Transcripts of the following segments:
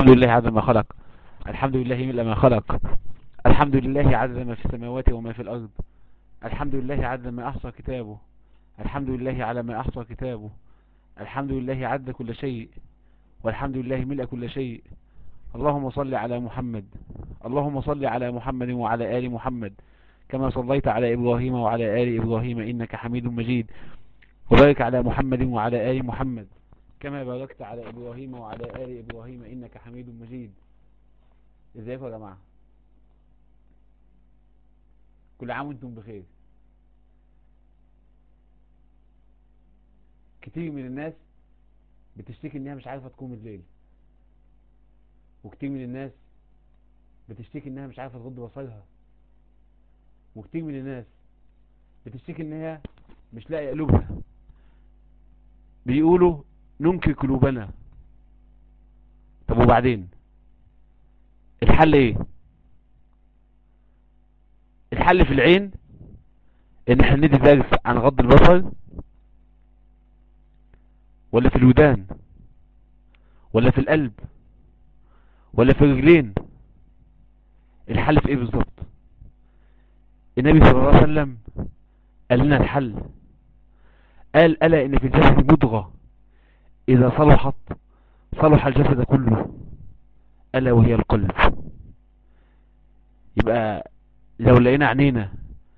الحمد لله عدد ما خلق الحمد لله ملء ما خلق الحمد لله عدد ما في السماوات وما في الأرض الحمد لله عدد ما أحصى كتابه الحمد لله على ما أحصى كتابه الحمد لله عدد كل شيء والحمد لله ملء كل شيء اللهم صل على محمد اللهم صل على محمد وعلى آل محمد كما صليت على إبراهيم وعلى آل إبراهيم إنك حميد مجيد وبارك على محمد وعلى آل محمد كما باركت على إبراهيم وعلى آل إبراهيم إنك حميد مجيد ازيكم يا جماعة كل عام وانتم بخير كتير من الناس بتشتكي انها مش عارفة تقوم الليل وكتير من الناس بتشتكي انها مش عارفة تغض بصرها وكتير من الناس بتشتكي انها مش لاقي قلوبها بيقولوا ننكر قلوبنا طب وبعدين الحل ايه الحل في العين ان احنا ندي درس عن غض البصر ولا في الودان ولا في القلب ولا في الرجلين الحل في ايه بالظبط النبي صلى الله عليه وسلم قال لنا الحل قال ألا إن في الجسد مضغة إذا صلحت صلح الجسد كله ألا وهي القلب يبقى لو لقينا عينينا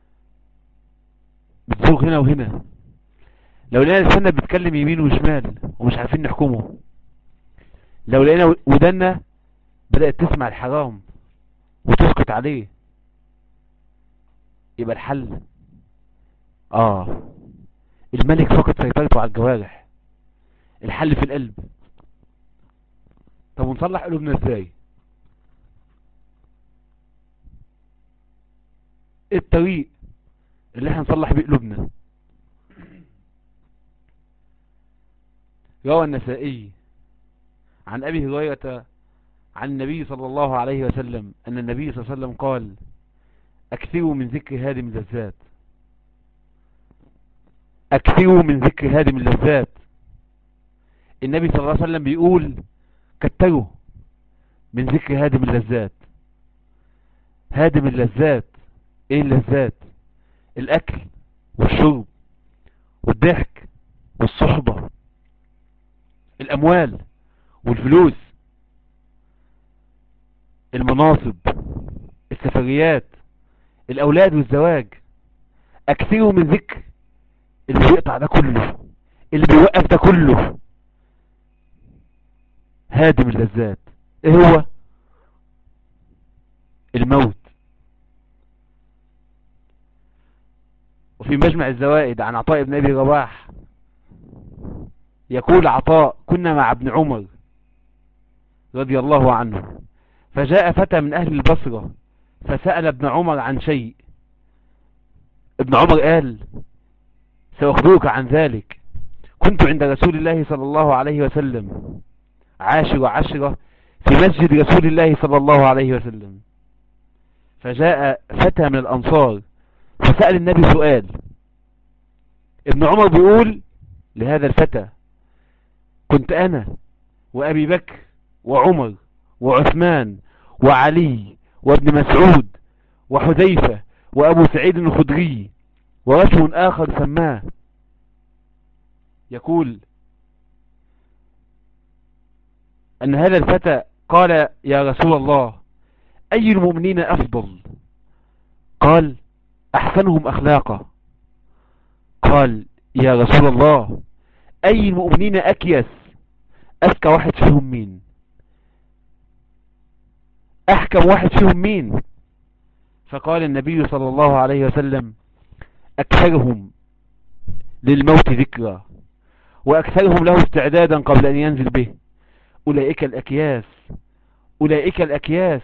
بتزوغ هنا وهنا لو لقينا لساننا بيتكلم يمين وشمال ومش عارفين نحكمه لو لقينا ودنا بدأت تسمع الحرام وتسكت عليه يبقى الحل اه الملك فقد سيطرته على الجوارح الحل في القلب طب ونصلح قلوبنا ازاي ايه الطريق اللي احنا نصلح بيه قلوبنا روى النسائي عن ابي هريرة عن النبي صلى الله عليه وسلم ان النبي صلى الله عليه وسلم قال اكثروا من ذكر هادم اللذات اكثروا من ذكر هادم اللذات النبي صلى الله عليه وسلم بيقول كتروا من ذكر هادم اللذات هادم اللذات ايه اللذات الاكل والشرب والضحك والصحبة الاموال والفلوس المناصب السفريات الاولاد والزواج اكثروا من ذكر اللي بيقطع ده كله اللي بيوقف ده كله هادم اللذات ايه هو الموت وفي مجمع الزوائد عن عطاء بن ابي رباح يقول عطاء كنا مع ابن عمر رضي الله عنه فجاء فتى من اهل البصرة فسأل ابن عمر عن شيء ابن عمر قال سأخبرك عن ذلك كنت عند رسول الله صلى الله عليه وسلم عاشر عشرة في مسجد رسول الله صلى الله عليه وسلم فجاء فتى من الأنصار فسأل النبي سؤال ابن عمر بيقول لهذا الفتى كنت أنا وأبي بكر وعمر وعثمان وعلي وابن مسعود وحذيفة وأبو سعيد الخدري ورجل آخر سماه يقول أن هذا الفتى قال يا رسول الله أي المؤمنين أفضل قال أحسنهم أخلاقا قال يا رسول الله أي المؤمنين أكيس أذكى واحد فيهم مين أحكم واحد فيهم مين فقال النبي صلى الله عليه وسلم أكثرهم للموت ذكرى وأكثرهم له استعدادا قبل أن ينزل به أولئك الأكياس أولئك الأكياس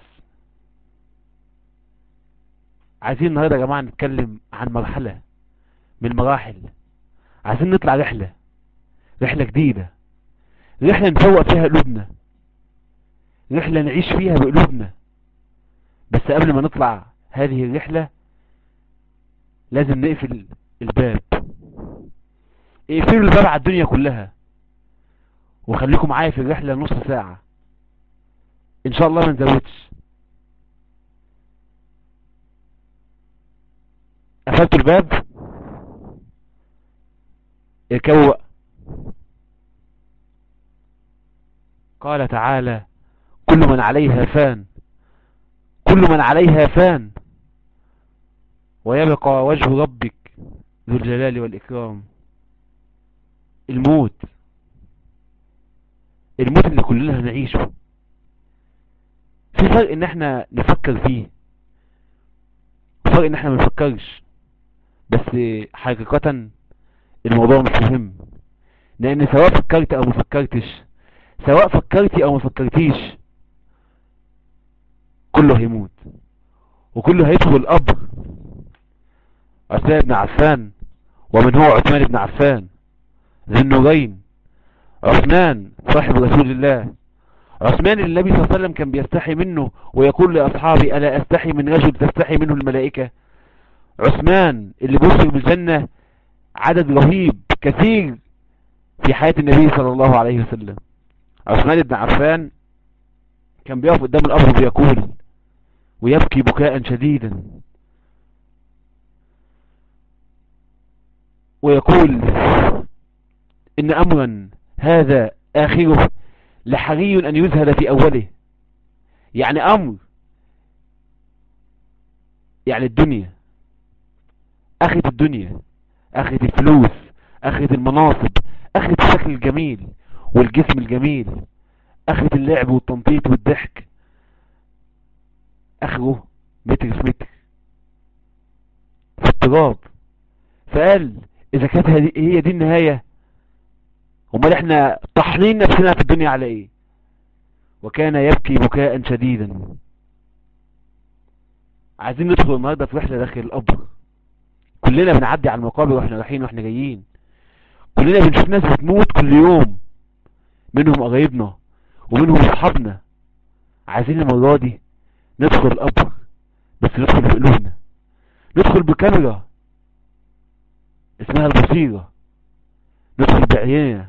عايزين النهاردة يا جماعة نتكلم عن مرحلة من المراحل عايزين نطلع رحلة رحلة جديدة رحلة نفوق فيها قلوبنا رحلة نعيش فيها بقلوبنا بس قبل ما نطلع هذه الرحلة لازم نقفل الباب اقفلوا الباب على الدنيا كلها وخليكم معايا في الرحلة نص ساعة ان شاء الله ما نزودش قفلت الباب اركبوا بقى قال تعالى كل من عليها فان كل من عليها فان ويبقى وجه ربك ذو الجلال والإكرام الموت الموت اللي كلنا هنعيشه في فرق ان احنا نفكر فيه فرق ان احنا ما نفكرش بس حقيقة الموضوع مش مهم لان سواء فكرت او ما فكرتش سواء فكرتي او ما فكرتيش كله هيموت وكله هيدخل القبر عثمان بن عفان ومن هو عثمان بن عفان ذي النورين عثمان صاحب رسول الله عثمان اللي النبي صلى الله عليه وسلم كان بيستحي منه ويقول لأصحابي ألا أستحي من رجل تستحي منه الملائكة عثمان اللي بوصل بالجنة عدد رهيب كثير في حياة النبي صلى الله عليه وسلم عثمان بن عفان كان بيقف قدام القبر ويقول ويبكي بكاء شديدا ويقول إن أمرا هذا آخره لحري أن يذهل في أوله يعني أمر يعني الدنيا أخذ الدنيا أخذ الفلوس أخذ المناصب أخذ الشكل الجميل والجسم الجميل أخذ اللعب والتنطيط والضحك أخذه متر في متر في التراب فقال إذا كانت هي دي النهاية امال احنا طحنين نفسنا في الدنيا على ايه وكان يبكي بكاء شديدا عايزين ندخل النهارده في رحله داخل القبر كلنا بنعدي على المقابر واحنا رايحين واحنا جايين كلنا بنشوف ناس بتموت كل يوم منهم قرايبنا ومنهم اصحابنا عايزين المره دي ندخل القبر بس ندخل بقلوبنا ندخل بكاميرا اسمها البصيره ندخل بعينينا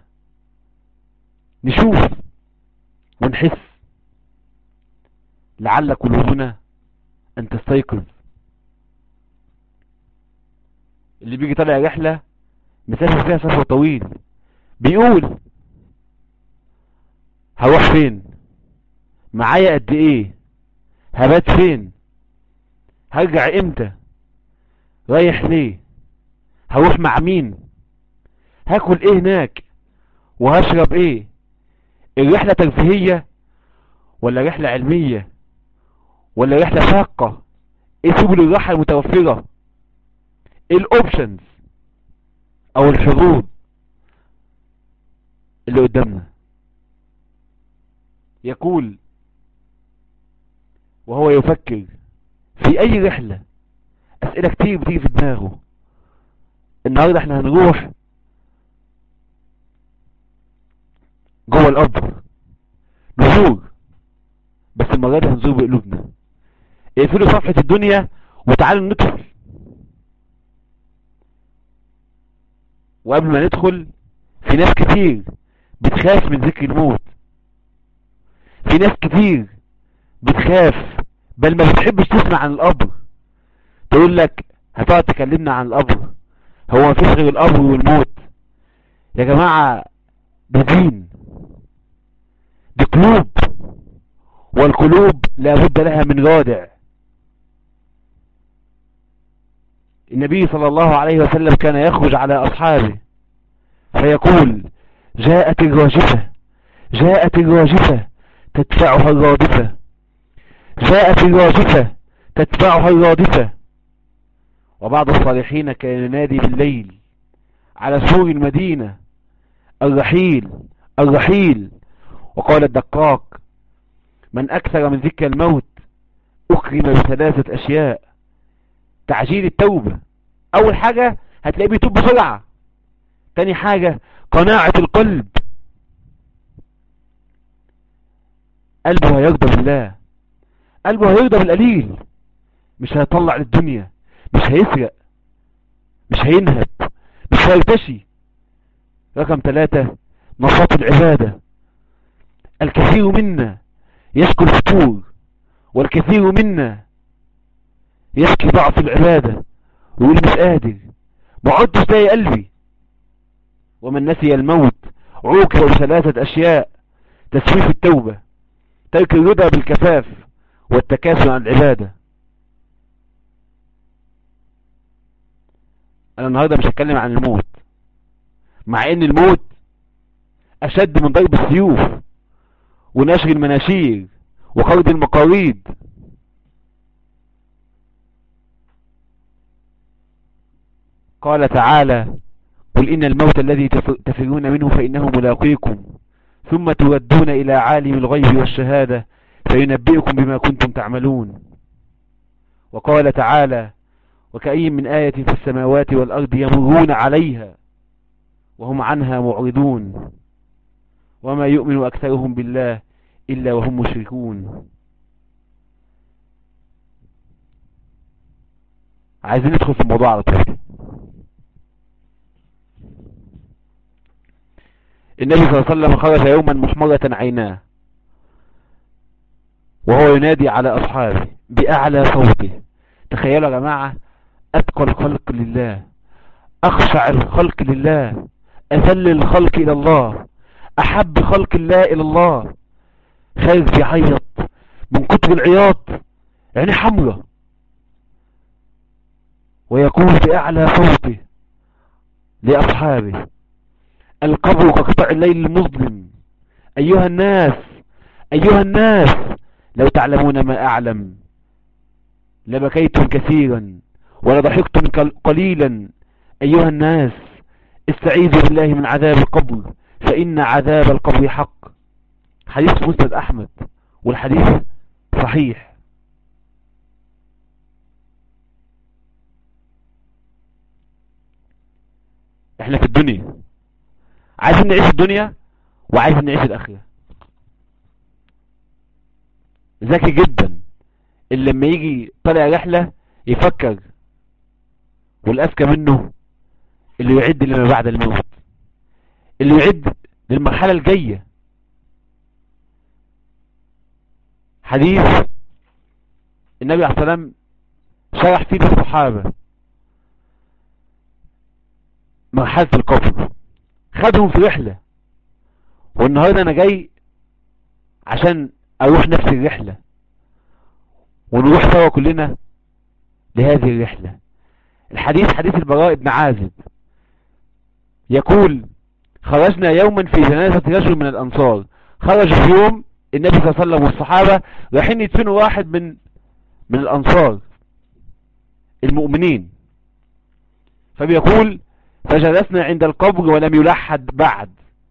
نشوف ونحس لعل قلوبنا ان تستيقظ اللي بيجي طالع رحلة مسافر فيها سفر طويل بيقول هروح فين معايا قد ايه هبات فين هرجع امتى رايح ليه هروح مع مين هاكل ايه هناك وهشرب ايه الرحلة ترفيهية ولا رحلة علمية ولا رحلة شاقة ايه سبل الراحة المتوفرة ايه الاوبشنز او الحظوظ اللي قدامنا يقول وهو يفكر في اي رحلة اسئلة كتير بتيجي في دماغه النهاردة احنا هنروح جوه القبر نزور بس المرة دي هنزور بقلوبنا اقفلوا صفحة الدنيا وتعالوا ندخل وقبل ما ندخل في ناس كتير بتخاف من ذكر الموت في ناس كتير بتخاف بل ما بتحبش تسمع عن القبر تقول لك هتقعد تكلمنا عن القبر هو مفيش غير القبر والموت يا جماعة ده دين دي قلوب والقلوب لابد لها من رادع النبي صلى الله عليه وسلم كان يخرج على أصحابه فيقول جاءت الراجفة جاءت الراجفة تدفعها الرادفة جاءت الراجفة تدفعها الرادفة وبعض الصالحين كان ينادي بالليل على سور المدينة الرحيل الرحيل وقال الدقاق من أكثر من ذكر الموت أكرم بثلاثة أشياء تعجيل التوبة أول حاجة هتلاقيه بيتوب بسرعة تاني حاجة قناعة القلب قلبه هيرضى بالله قلبه هيرضى بالقليل مش هيطلع للدنيا مش هيسرق مش هينهب مش هيرتشي رقم ثلاثة نشاط العبادة الكثير منا يشكو الفتور والكثير منا يشكي ضعف العبادة ويقول مش قادر ما عدتش لاقي قلبي ومن نسي الموت عوقب بثلاثة أشياء تسويف التوبة ترك الرضا بالكفاف والتكاسل عن العبادة أنا النهاردة مش هتكلم عن الموت مع ان الموت اشد من ضرب السيوف ونشر المناشير وقرض المقاريض قال تعالى قل إن الموت الذي تفرون منه فإنه ملاقيكم ثم تردون إلى عالم الغيب والشهادة فينبئكم بما كنتم تعملون وقال تعالى وكأي من آية في السماوات والأرض يمرون عليها وهم عنها معرضون وما يؤمن أكثرهم بالله إلا وهم مشركون عايزين ندخل في الموضوع على طول النبي صلى الله عليه وسلم خرج يوما محمرة عيناه وهو ينادي على أصحابه بأعلى صوته تخيلوا يا جماعة أتقى الخلق لله أخشع الخلق لله أذل الخلق إلى الله أحب خلق الله إلى الله خارج يعيط من كتر العياط يعني حمرة ويقول بأعلى صوته لأصحابه القبر كقطع الليل المظلم أيها الناس أيها الناس لو تعلمون ما أعلم لبكيتم كثيرا ولضحكتم قليلا أيها الناس استعيذوا بالله من عذاب القبر فإن عذاب القبر حق حديث مسند أحمد والحديث صحيح احنا في الدنيا عايزين نعيش الدنيا وعايزين نعيش الآخرة ذكي جدا اللي لما يجي طالع رحلة يفكر والأذكى منه اللي يعد لما بعد الموت اللي يعد للمرحلة الجاية حديث النبي عليه الصلاة والسلام شرح فيه للصحابة مرحلة القبر خدهم في رحلة والنهاردة انا جاي عشان اروح نفس الرحلة ونروح سوا كلنا لهذه الرحلة الحديث حديث البراء بن عازب يقول خرجنا يوما في جنازة رجل من الأنصار خرج في يوم النبي صلى الله عليه وسلم والصحابة رايحين يدفنوا واحد من من الأنصار المؤمنين فبيقول فجلسنا عند القبر ولم يلحد بعد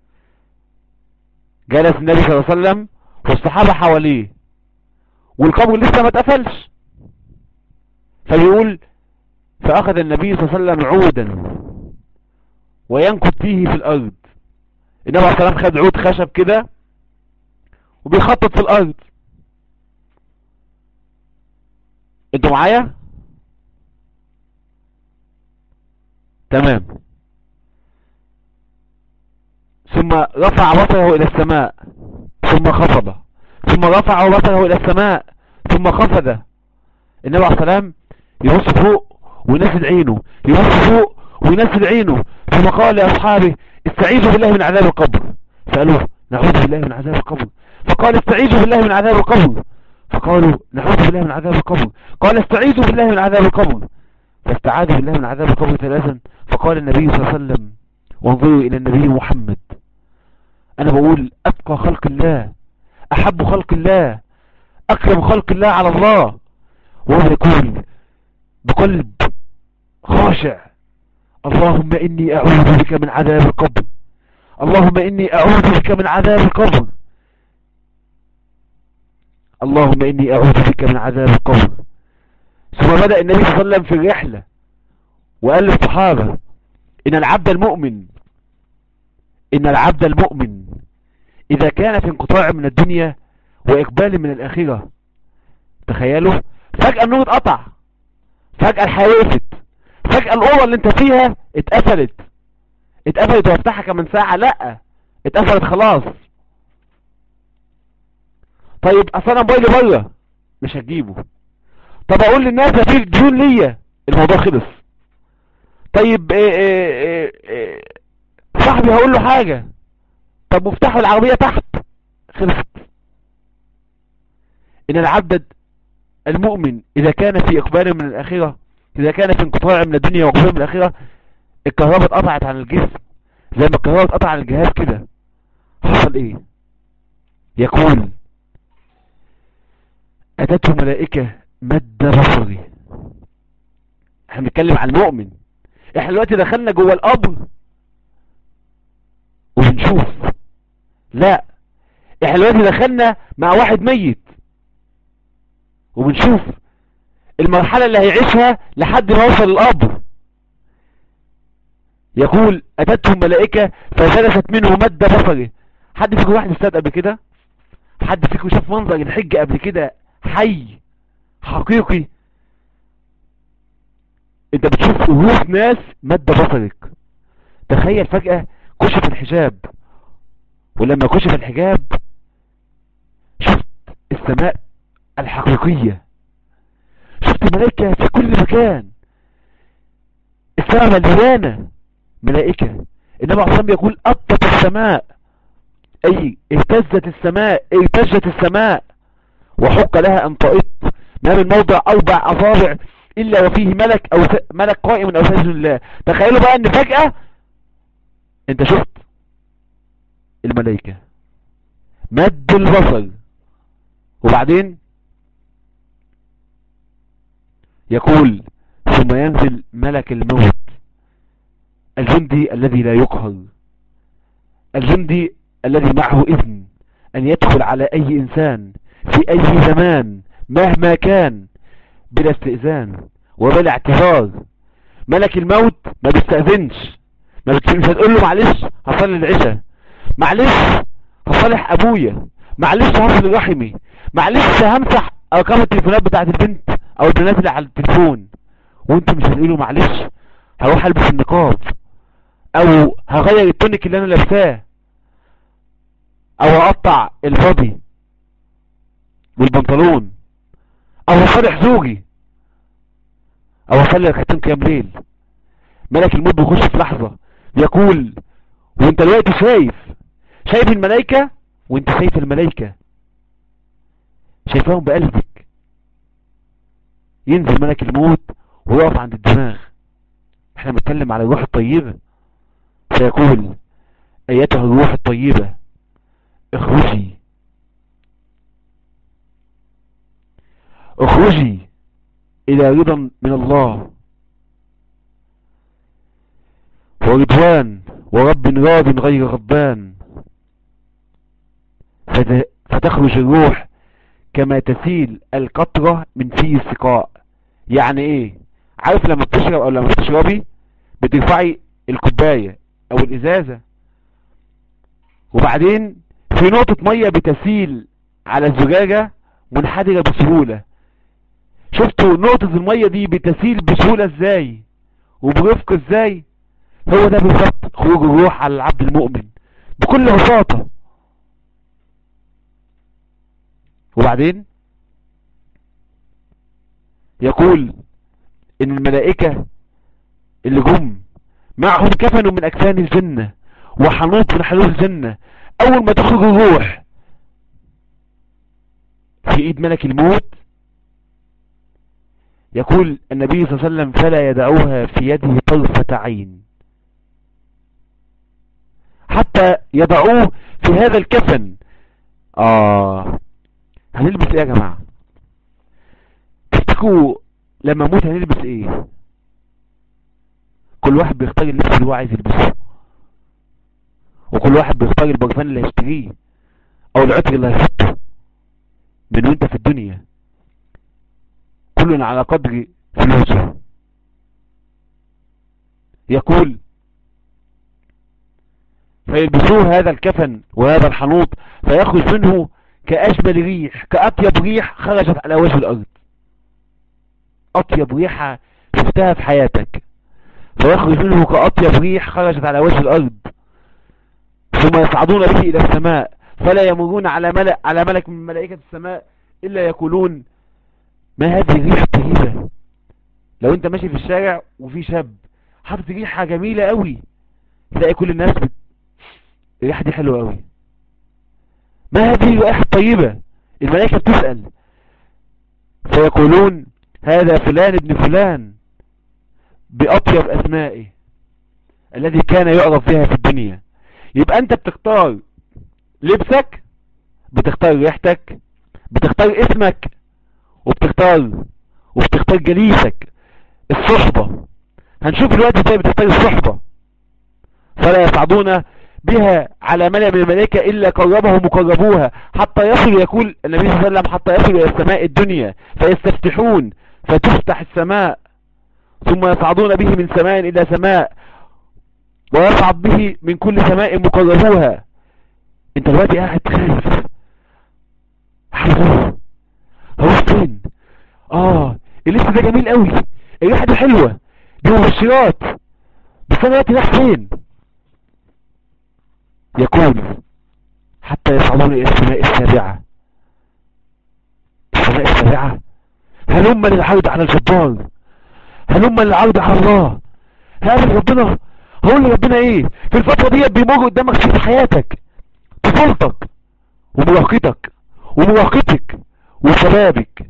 جلس النبي صلى الله عليه وسلم والصحابة حواليه والقبر لسه ما اتقفلش فبيقول فأخذ النبي صلى الله عليه وسلم عودا وينكت فيه في الأرض النبي عليه الصلاة والسلام خد عود خشب كده وبيخطط في الأرض انتوا معايا تمام ثم رفع بصره إلى السماء ثم خفض ثم رفع بصره إلى السماء ثم خفض النبي عليه السلام يبص فوق وينزل عينه يبص فوق وينزل عينه ثم قال لأصحابه استعيذوا بالله من عذاب القبر سألوه نعوذ بالله من عذاب القبر فقال استعيذوا بالله من عذاب القبر فقالوا نعوذ بالله من عذاب القبر قال استعيذوا بالله من عذاب القبر فاستعاذوا بالله من عذاب القبر ثلاثا فقال النبي صلى الله عليه وسلم وانظروا إلى النبي محمد أنا بقول أتقى خلق الله أحب خلق الله أكرم خلق الله على الله وهو يقول بقلب خاشع اللهم إني أعوذ بك من عذاب القبر اللهم إني أعوذ بك من عذاب القبر اللهم إني أعوذ بك من عذاب القبر ثم بدأ النبي صلى الله عليه وسلم في الرحلة وقال للصحابة إن العبد المؤمن إن العبد المؤمن إذا كان في انقطاع من الدنيا وإقبال من الآخرة تخيلوا فجأة النور اتقطع فجأة الحياة وقفت فجأة الأوضة اللي انت فيها اتقفلت اتقفلت وافتحها كمان ساعة لا اتقفلت خلاص طيب اصل انا موبايلي بره مش هتجيبه طب اقول للناس ده في ديون ليا الموضوع خلص طيب إيه إيه إيه إيه صاحبي هقول له حاجة طب مفتاح العربية تحت خلصت ان العبد المؤمن اذا كان في اقبال من الاخرة اذا كان في انقطاع من الدنيا واقبال من الاخرة الكهرباء اتقطعت عن الجسم زي ما الكهرباء اتقطع عن الجهاز كده حصل ايه يقول اتته ملائكة مد بصري احنا بنتكلم عن المؤمن احنا دلوقتي دخلنا جوه القبر وبنشوف لا احنا دلوقتي دخلنا مع واحد ميت وبنشوف المرحلة اللي هيعيشها لحد ما يوصل القبر يقول اتتهم ملائكة فجلست منه مد بصره حد فيكم واحد استاد قبل كده حد فيكم شاف منظر الحج قبل كده حي حقيقي انت بتشوف روح ناس مد بصرك تخيل فجأة كشف الحجاب ولما كشف الحجاب شفت السماء الحقيقية شفت ملائكة في كل مكان السماء مليانة ملائكة انما عصام يقول أطت السماء اي اهتزت السماء ارتجت السماء وحق لها ان طئت ما من موضع اربع اصابع الا وفيه ملك او س... ملك قائم او ساجد الله تخيلوا بقى ان فجأة انت شفت الملائكة مد البصر وبعدين يقول ثم ينزل ملك الموت الجندي الذي لا يقهر الجندي الذي معه إذن أن يدخل على أي إنسان في أي زمان مهما كان بلا استئذان وبلا اعتذار ملك الموت ما بيستأذنش ما بت- مش هتقول له معلش هصلي العشاء معلش هصالح ابويا معلش هصل رحمي معلش همسح ارقام التليفونات بتاعت البنت او البنات اللي على التليفون وانت مش هتقول له معلش هروح البس النقاب او هغير التونيك اللي انا لابساه او هقطع البادي والبنطلون او هصالح زوجي او اصلي ركعتين قيام ليل ملك الموت بيخش في لحظة يقول وانت دلوقتي شايف شايف الملائكة وانت شايف الملائكة شايفاهم بقلبك ينزل ملك الموت ويقف عند الدماغ احنا بنتكلم على الروح الطيبة فيقول ايتها الروح الطيبة اخرجي اخرجي الى رضا من الله ورضوان ورب راض غير غضبان فت- فتخرج الروح كما تسيل القطرة من فيه السقاء يعني ايه عارف لما بتشرب او لما بتشربي بترفعي الكوباية او الازازة وبعدين في نقطة مية بتسيل على الزجاجة منحدرة بسهولة شفتوا نقطة المية دي بتسيل بسهولة ازاي وبرفق ازاي هو ده بالظبط خروج الروح على العبد المؤمن بكل بساطة وبعدين يقول ان الملائكة اللي جم معهم كفن من اكفان الجنة وحنوط من حنوط الجنة اول ما تخرج الروح في ايد ملك الموت يقول النبي صلى الله عليه وسلم فلا يدعوها في يده طرفة عين حتى يضعوه في هذا الكفن اه هنلبس ايه يا جماعة تفتكروا لما اموت هنلبس ايه كل واحد بيختار اللبس اللي هو عايز يلبسه وكل واحد بيختار البرفان اللي هيشتريه او العطر اللي هيحطه من وانت في الدنيا كل على قدر فلوسه يقول فيلبسوه هذا الكفن وهذا الحنوط فيخرج منه كأجمل ريح كأطيب ريح خرجت على وجه الأرض أطيب ريحة شفتها في حياتك فيخرج منه كأطيب ريح خرجت على وجه الأرض ثم يصعدون به إلى السماء فلا يمرون على ملك, على ملك من ملائكة السماء إلا يقولون ما هذه الريح الطيبة لو انت ماشي في الشارع وفي شاب حاطط ريحة جميلة قوي تلاقي كل الناس بت... الريحة دي حلوة قوي ما هذه الرائحة الطيبة الملائكة بتسأل فيقولون هذا فلان ابن فلان بأطيب أسمائه الذي كان يعرف بها في الدنيا يبقى انت بتختار لبسك بتختار ريحتك بتختار اسمك وبتختار وبتختار جليسك الصحبة هنشوف الوقت ازاي بتختار الصحبة فلا يصعدون بها على ملأ من الملائكة إلا قربهم وقربوها حتى يصل يقول النبي صلى الله عليه وسلم حتى يصل إلى السماء الدنيا فيستفتحون فتفتح السماء ثم يصعدون به من سماء إلى سماء ويصعد به من كل سماء مقربوها انت دلوقتي قاعد خايف حلوه هروح فين اه اللبس ده جميل قوي الريحه دي حلوه دي مبشرات بس انا دلوقتي رايح فين يقول حتى يصعدون الى السماء السابعه السماء السابعه هلم للعرض على الجبار هلم للعرض على الله هذا ربنا هقول لربنا ايه في الفترة دي بيمر قدامك في حياتك طفولتك ومراهقتك ومراهقتك وشبابك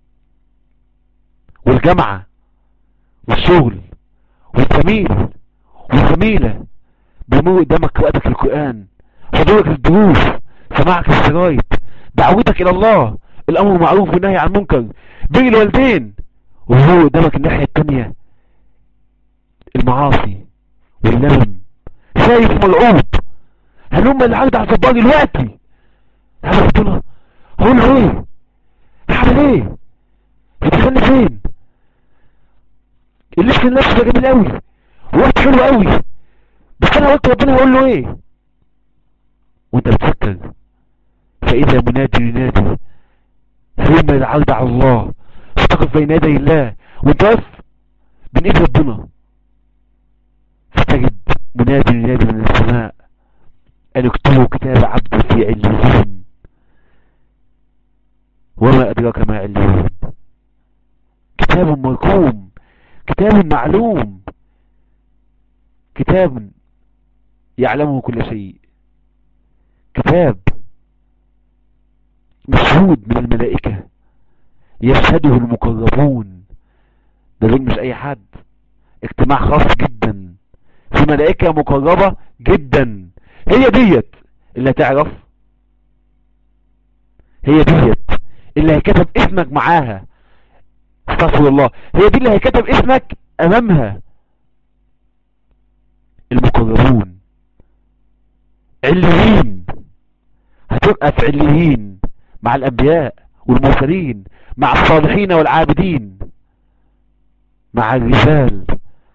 والجامعة والشغل والزميل والزميلة بيمر قدامك قراءتك للقرآن حضورك للدروس سماعك للشرايط دعوتك الى الله الامر معروف والنهي عن المنكر بر الوالدين وهو قدامك الناحية التانية المعاصي واللم شايف ملعوب هل هم اللي عرض على الصباغ دلوقتي انا قلت له هقول له ايه هعمل ايه هتدخلني فين اللبس النفس ده جميل قوي وقت حلو قوي بس انا قلت ربنا هقول له ايه وانت بتفكر فاذا منادي ينادي ثم العرض على الله فتقف بين يدي الله وانت واقف بين ايد ربنا فتجد منادي ينادي من السماء ان اكتبوا كتاب عبد في عليين وما ادراك ما عليين كتاب مرقوم كتاب معلوم كتاب يعلمه كل شيء كتاب مشهود من الملائكة يشهده المقربون ده دول مش اي حد اجتماع خاص جدا في ملائكة مقربة جدا هي ديت اللي هتعرف هي ديت اللي هيكتب اسمك معاها استغفر الله هي دي اللي هيكتب اسمك امامها المقربون عليين هتبقى في عليين مع الانبياء والمرسلين مع الصالحين والعابدين مع الرجال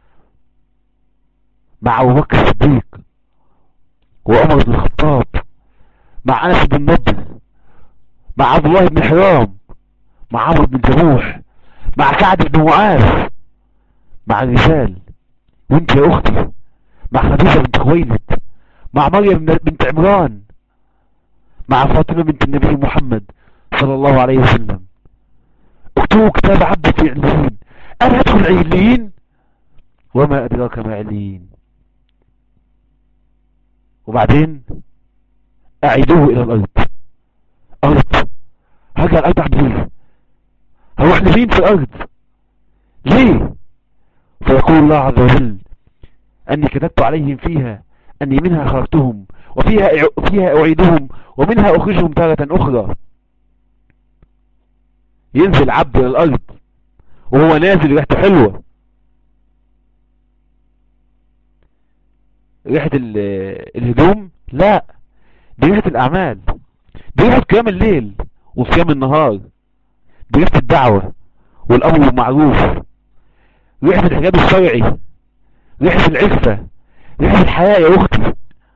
مع ابو بكر الصديق وعمر بن الخطاب مع انس بن نضر مع عبد الله بن حرام مع عمرو بن جروح مع سعد بن معاذ مع الرجال وانت يا اختي مع خديجة بنت خويلد مع مريم بنت عمران مع فاطمة بنت النبي محمد صلى الله عليه وسلم اكتبوا كتاب عبد في عليين انا ادخل عليين وما ادراك ما عليين وبعدين اعيدوه الى الارض ارض هرجع الارض اعمل ايه هروح لفين في الارض ليه فيقول الله عز وجل اني كتبت عليهم فيها اني منها خرجتهم وفيها فيها اعيدهم ومنها اخرجهم تارة اخرى ينزل عبد الى الارض وهو نازل ريحته حلوة ريحة الهدوم لا دي ريحة الاعمال دي ريحة قيام الليل وصيام النهار دي ريحة الدعوة والامر بالمعروف ريحة الحجاب الشرعي ريحة العفة ريحة الحياة يا اختي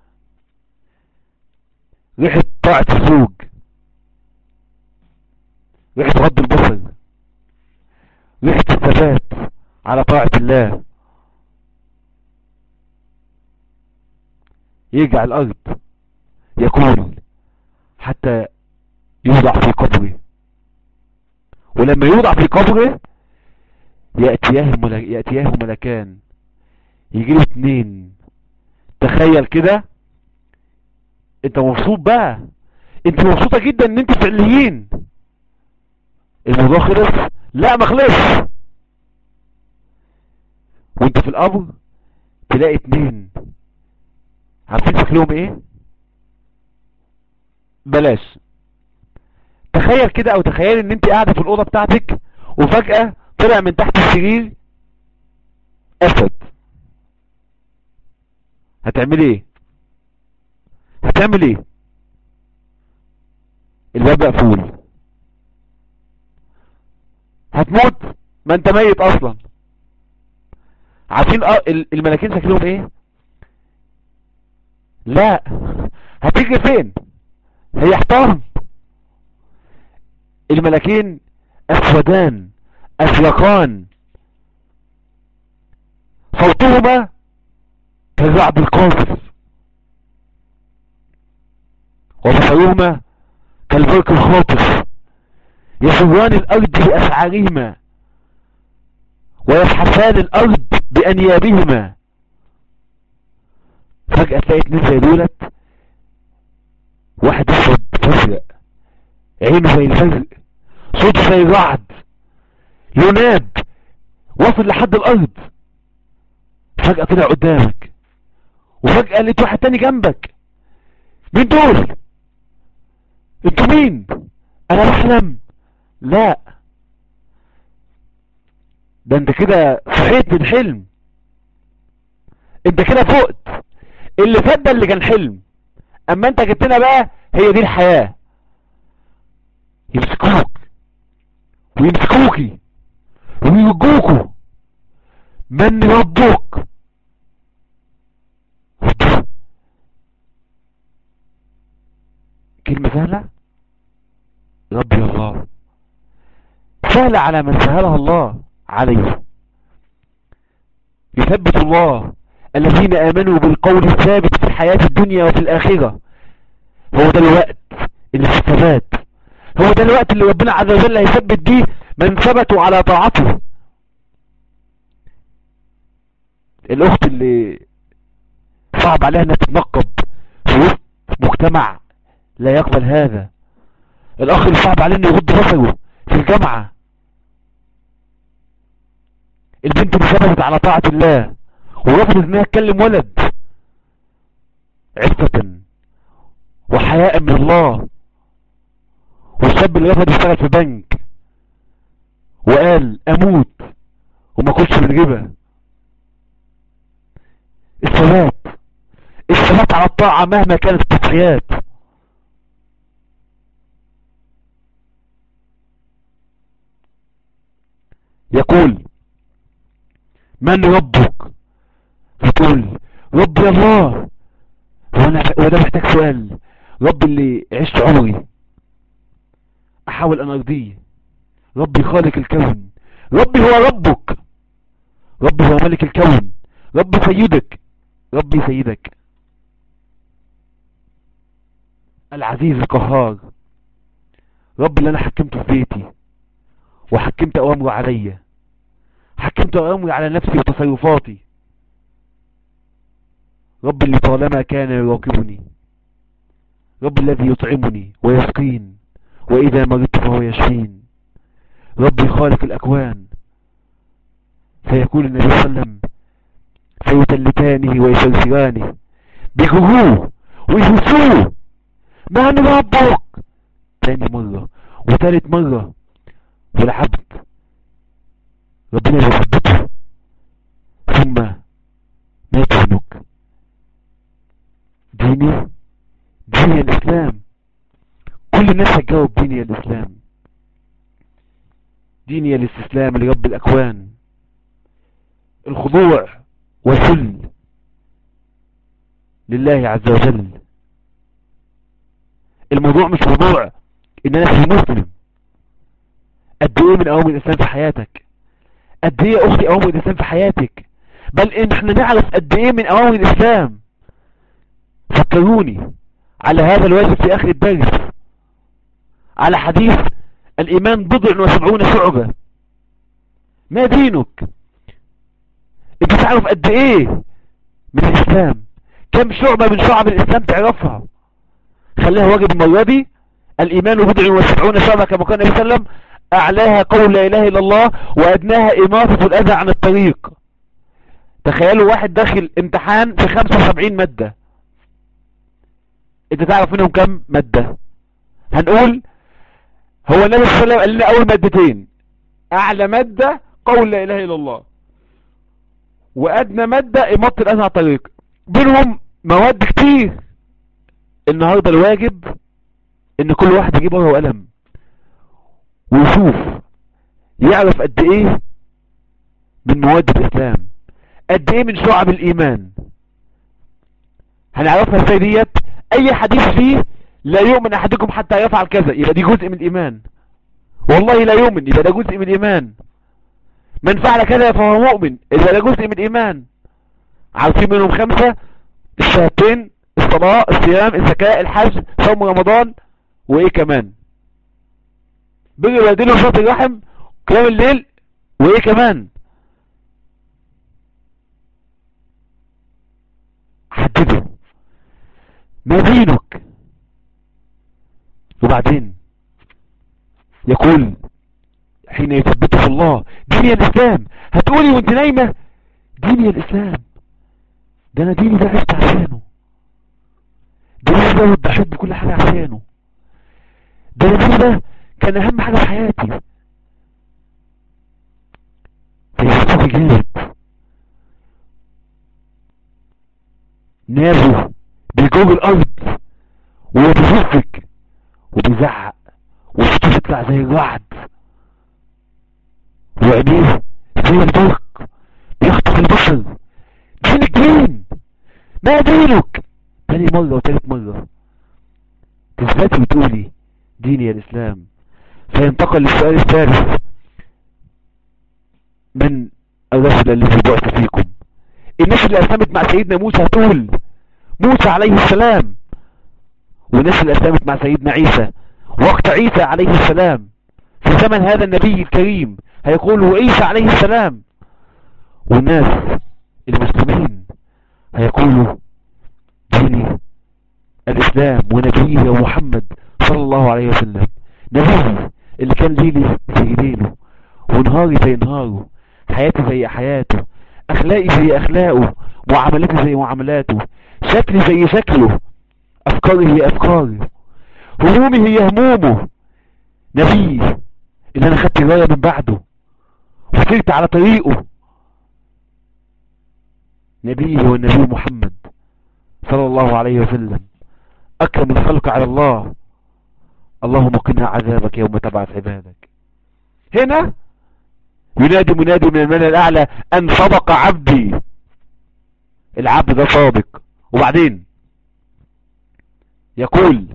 ريحة طاعة الزوج ريحة غض البصر ريحة الثبات على طاعة الله يرجع الارض يقول حتى يوضع في قبره ولما يوضع في قبره يأتياه, ملك يأتياه ملكان يجي له اتنين تخيل كده انت مبسوط بقى انت مبسوطة جدا ان انت فعليين الموضوع خلص لا ما خلص وانت في القبر تلاقي اتنين عارفين شكلهم ايه بلاش تخيل كده او تخيل ان انت قاعدة في الاوضة بتاعتك وفجأة طلع من تحت السرير اسد هتعمل ايه هتعمل ايه الباب مقفول هتموت ما انت ميت اصلا عارفين الملاكين شكلهم ايه لا هتيجي فين هي احترم الملاكين اسودان ازرقان صوتهما كالرعد القاصف وبصرهما كالبرق الخاطف يسران الارض باسعارهما ويفحصان الارض بانيابهما فجأة تلاقي اتنين زي دولت واحد اسود فازرق عينه زي الفزق صوته زي الرعد يناد وصل لحد الارض فجأة طلع قدامك وفجأة لقيت واحد تاني جنبك مين دول انتوا مين انا بحلم لا ده انت كده صحيت من حلم انت كده فقت اللي فات ده اللي كان حلم اما انت جبتنا بقى هي دي الحياة يمسكوك ويمسكوكي ويوجوكوا من ربك كلمة سهلة ربي الله سهلة على من سهلها الله عليه يثبت الله الذين آمنوا بالقول الثابت في الحياة الدنيا وفي الآخرة هو ده الوقت اللي في الثبات هو ده الوقت اللي ربنا عز وجل هيثبت بيه من ثبتوا على طاعته الأخت اللي صعب عليها انها تتنقب في وسط مجتمع لا يقبل هذا الأخ اللي صعب عليه انه يغض بصره في الجامعة البنت اللي ثبتت على طاعة الله ورفضت انها تكلم ولد عفة وحياء من الله والشاب اللي رفض يشتغل في بنك وقال اموت وما كنتش من الربا الثبات الثبات على الطاعة مهما كانت التضحيات يقول من ربك فتقول ربي الله وانا وانا محتاج سؤال ربي اللي عشت عمري احاول ان ارضيه ربي خالق الكون ربي هو ربك ربي هو ملك الكون ربي سيدك ربي سيدك العزيز القهار رب اللي انا حكمته في بيتي وحكمت اوامره عليا حكمت اوامري على نفسي وتصرفاتي رب اللي طالما كان يراقبني رب الذي يطعمني ويسقين واذا مرضت فهو يشفين ربي خالق الاكوان فيقول النبي صلى الله عليه وسلم فيتلتانه ويسلسلانه بيجروه ويهسوه من ربك تاني مرة وتالت مرة والعبد ربنا يثبته ثم ما يتهنك ديني ديني الاسلام كل الناس هتجاوب ديني الاسلام ديني الاستسلام لرب الاكوان الخضوع والذل لله عز وجل الموضوع مش موضوع ان انا في مسلم قد ايه من اوامر الاسلام في حياتك قد ايه يا اختي اوامر الاسلام في حياتك بل ان احنا نعرف قد ايه من اوامر الاسلام فكروني على هذا الواجب في اخر الدرس على حديث الايمان بضع وسبعون شعبة ما دينك انت تعرف قد ايه من الاسلام كم شعبة من شعب الاسلام تعرفها خليها واجب المرة دي الايمان بضع وسبعون شعبة كما قال النبي صلى الله عليه وسلم اعلاها قول لا اله الا الله وادناها اماطة الاذى عن الطريق تخيلوا واحد داخل امتحان في 75 مادة انت تعرف منهم كم مادة هنقول هو النبي صلى الله عليه وسلم قال لنا اول مادتين اعلى مادة قول لا اله الا الله وادنى مادة اماطة الاذى عن الطريق بينهم مواد كتير النهاردة الواجب ان كل واحد يجيب ورقه وقلم ويشوف يعرف قد ايه من مواد الاسلام قد ايه من شعب الايمان هنعرفها ازاي ديت اي حديث فيه لا يؤمن احدكم حتى يفعل كذا يبقى دي جزء من الايمان والله لا يؤمن يبقى ده جزء من الايمان من فعل كذا فهو مؤمن يبقى ده جزء من الايمان عارفين منهم خمسة الشهادتين الصلاة الصيام الزكاة الحج صوم رمضان وايه كمان بر الوالدين وصلاه الرحم قيام الليل وايه كمان حدده ما دينك وبعدين يقول حين يثبته الله ديني الاسلام هتقولي وانت نايمة ديني الاسلام ده انا ديني ده عشت عشانه ديني ده وضحيت بكل حاجة عشانه ده انا ديني ده كان اهم حاجة في حياتي فيحسوه جامد نابه بيجوب الارض ويتفزك وبيزعق وصوته يطلع زي الرعد وعينيه زي البرق بيخطف البشر دينك مين ما دينك تاني مرة وتالت مرة تثبتي وتقولي ديني الاسلام فينتقل للسؤال الثالث من الرسل الذي بعث فيكم الناس اللي اسلمت مع سيدنا موسى هتقول موسى عليه السلام والناس اللي اسلمت مع سيدنا عيسى وقت عيسى عليه السلام في زمن هذا النبي الكريم هيقولوا عيسى عليه السلام والناس المسلمين هيقولوا ديني الاسلام ونبيه محمد صلى الله عليه وسلم نبيه اللي كان ليلي زي ليله ونهاري زي نهاره حياتي زي حياته اخلاقي زي اخلاقه معاملاتي زي معاملاته شكلي زي شكله افكاري هي افكاري همومي هي همومه نبي اللي انا خدت الرايه من بعده وسرت على طريقه نبي هو النبي محمد صلى الله عليه وسلم اكرم الخلق على الله اللهم قنا عذابك يوم تبعث عبادك هنا ينادي منادي من الملأ الاعلى ان صدق عبدي العبد ده صادق وبعدين يقول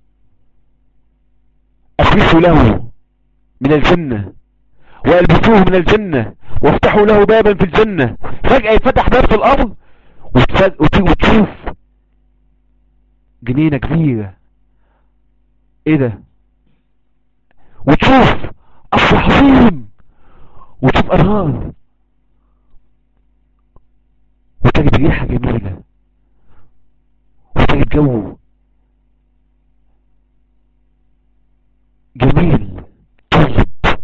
افرشوا له من الجنة والبسوه من الجنة وافتحوا له بابا في الجنة فجأة يفتح باب في الارض وتشوف جنينة كبيرة ايه ده وتشوف قصر عظيم وتشوف انهار وتجد ريحة جميلة وتجد جو جميل طيب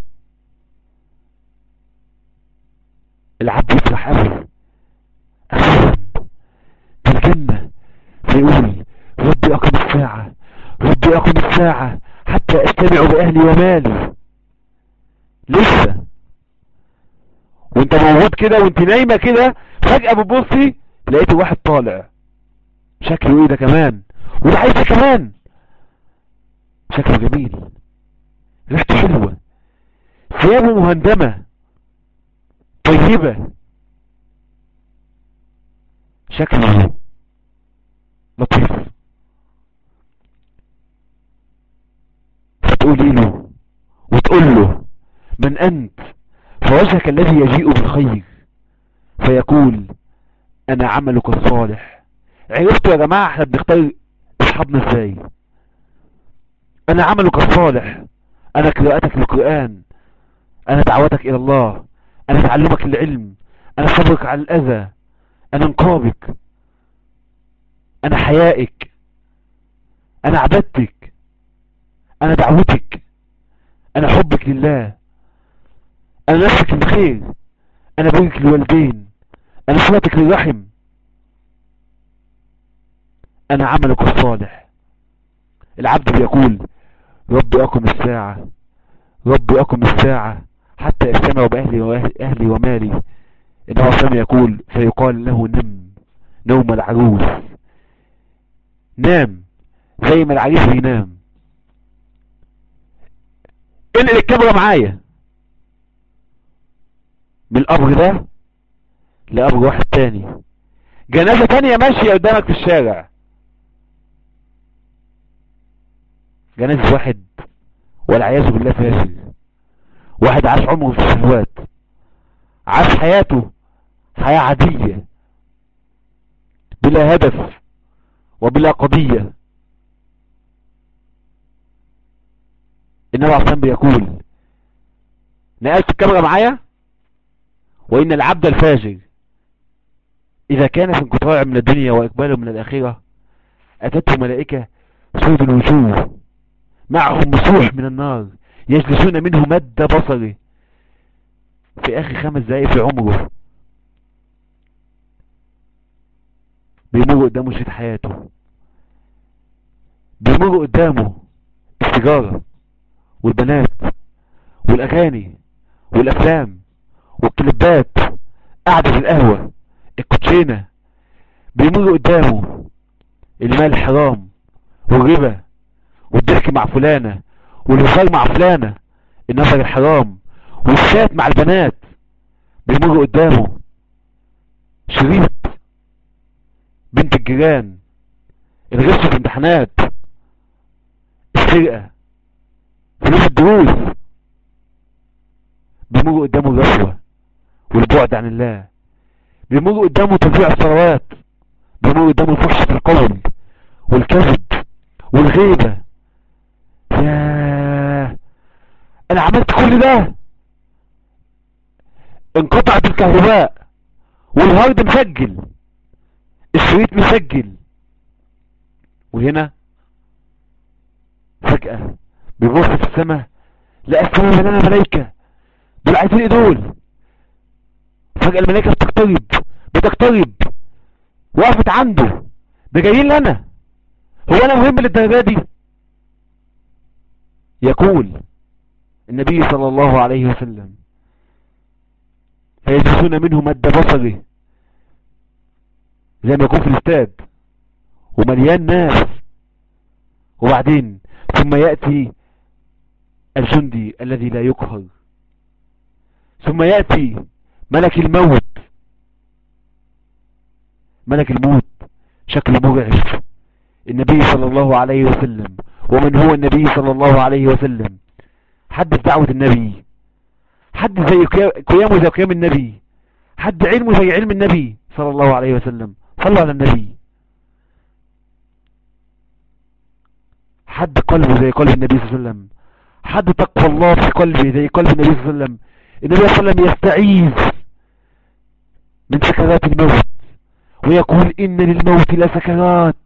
العبد يفرح قوي اخيرا في الجنة فيقول ربي اقم الساعة ربي اقم الساعة حتى استمع باهلي ومالي لسه وانت موجود كده وانت نايمة كده فجأة بتبصي لقيت واحد طالع شكله ايه ده كمان وده عايزة كمان شكله جميل ريحته حلوة ثيابه مهندمة طيبة شكله لطيف فتقولي له وتقول له من أنت فوجهك الذي يجيء بالخير فيقول أنا عملك الصالح عرفتوا يا جماعة احنا بنختار اصحابنا ازاي انا عملك الصالح انا قراءتك للقرآن انا دعوتك الى الله انا تعلمك للعلم انا صبرك على الاذى انا انقاذك انا حيائك انا عبادتك انا دعوتك انا حبك لله انا نفسك الخير انا برك للوالدين انا صلتك للرحم انا عملك الصالح العبد بيقول ربي اقم الساعة ربي اقم الساعة حتى استمع بأهلي وأهلي ومالي إنه سمع يقول فيقال له نم نوم العروس نام زي ما العريس بينام انقل الكاميرا معايا من القبر ده لقبر واحد تاني جنازة تانية ماشية قدامك في الشارع جنازة واحد والعياذ بالله فاشل واحد عاش عمره في الشهوات عاش حياته حياة عادية بلا هدف وبلا قضية النبي عليه الصلاة بيقول نقلت الكاميرا معايا وإن العبد الفاجر إذا كان في انقطاع من الدنيا وإقباله من الآخرة أتته ملائكة سود الوجوه معهم مسوح من النار يجلسون منه مد بصره في آخر خمس دقايق في عمره بيمر قدامه شريط حياته بيمر قدامه السيجارة والبنات والأغاني والأفلام والكليبات قعدة القهوة الكوتشينة بيمر قدامه المال الحرام والربا والضحك مع فلانة والهزار مع فلانة النظر الحرام والشات مع البنات بيمر قدامه شريط بنت الجيران الغش في الامتحانات السرقة فلوس الدروس بيمر قدامه الرشوة والبعد عن الله بيمر قدامه تضييع الثروات بيمر قدامه الفحش في القول والكذب والغيبة ياه انا عملت كل ده انقطعت الكهرباء والهارد مسجل الشريط مسجل وهنا فجأة بيبص في السماء لقى السماء مليانة ملايكة دول عايزين ايه دول فجأة الملايكة بتقترب بتقترب وقفت عنده ده جايين لنا هو انا مهم للدرجة دي يقول النبي صلى الله عليه وسلم فيجلسون منه مد بصره زي ما يكون في الاستاد ومليان ناس وبعدين ثم يأتي الجندي الذي لا يقهر ثم يأتي ملك الموت ملك الموت شكل مرعب النبي صلى الله عليه وسلم ومن هو النبي صلى الله عليه وسلم حد في دعوة النبي حد زي قيامه زي قيام النبي حد علمه زي علم النبي صلى الله عليه وسلم صلوا على النبي حد قلبه زي قلب النبي صلى الله عليه وسلم حد تقوى الله في قلبه زي قلب النبي صلى الله عليه وسلم النبي صلى الله عليه وسلم يستعيذ من سكرات الموت ويقول إن للموت لسكرات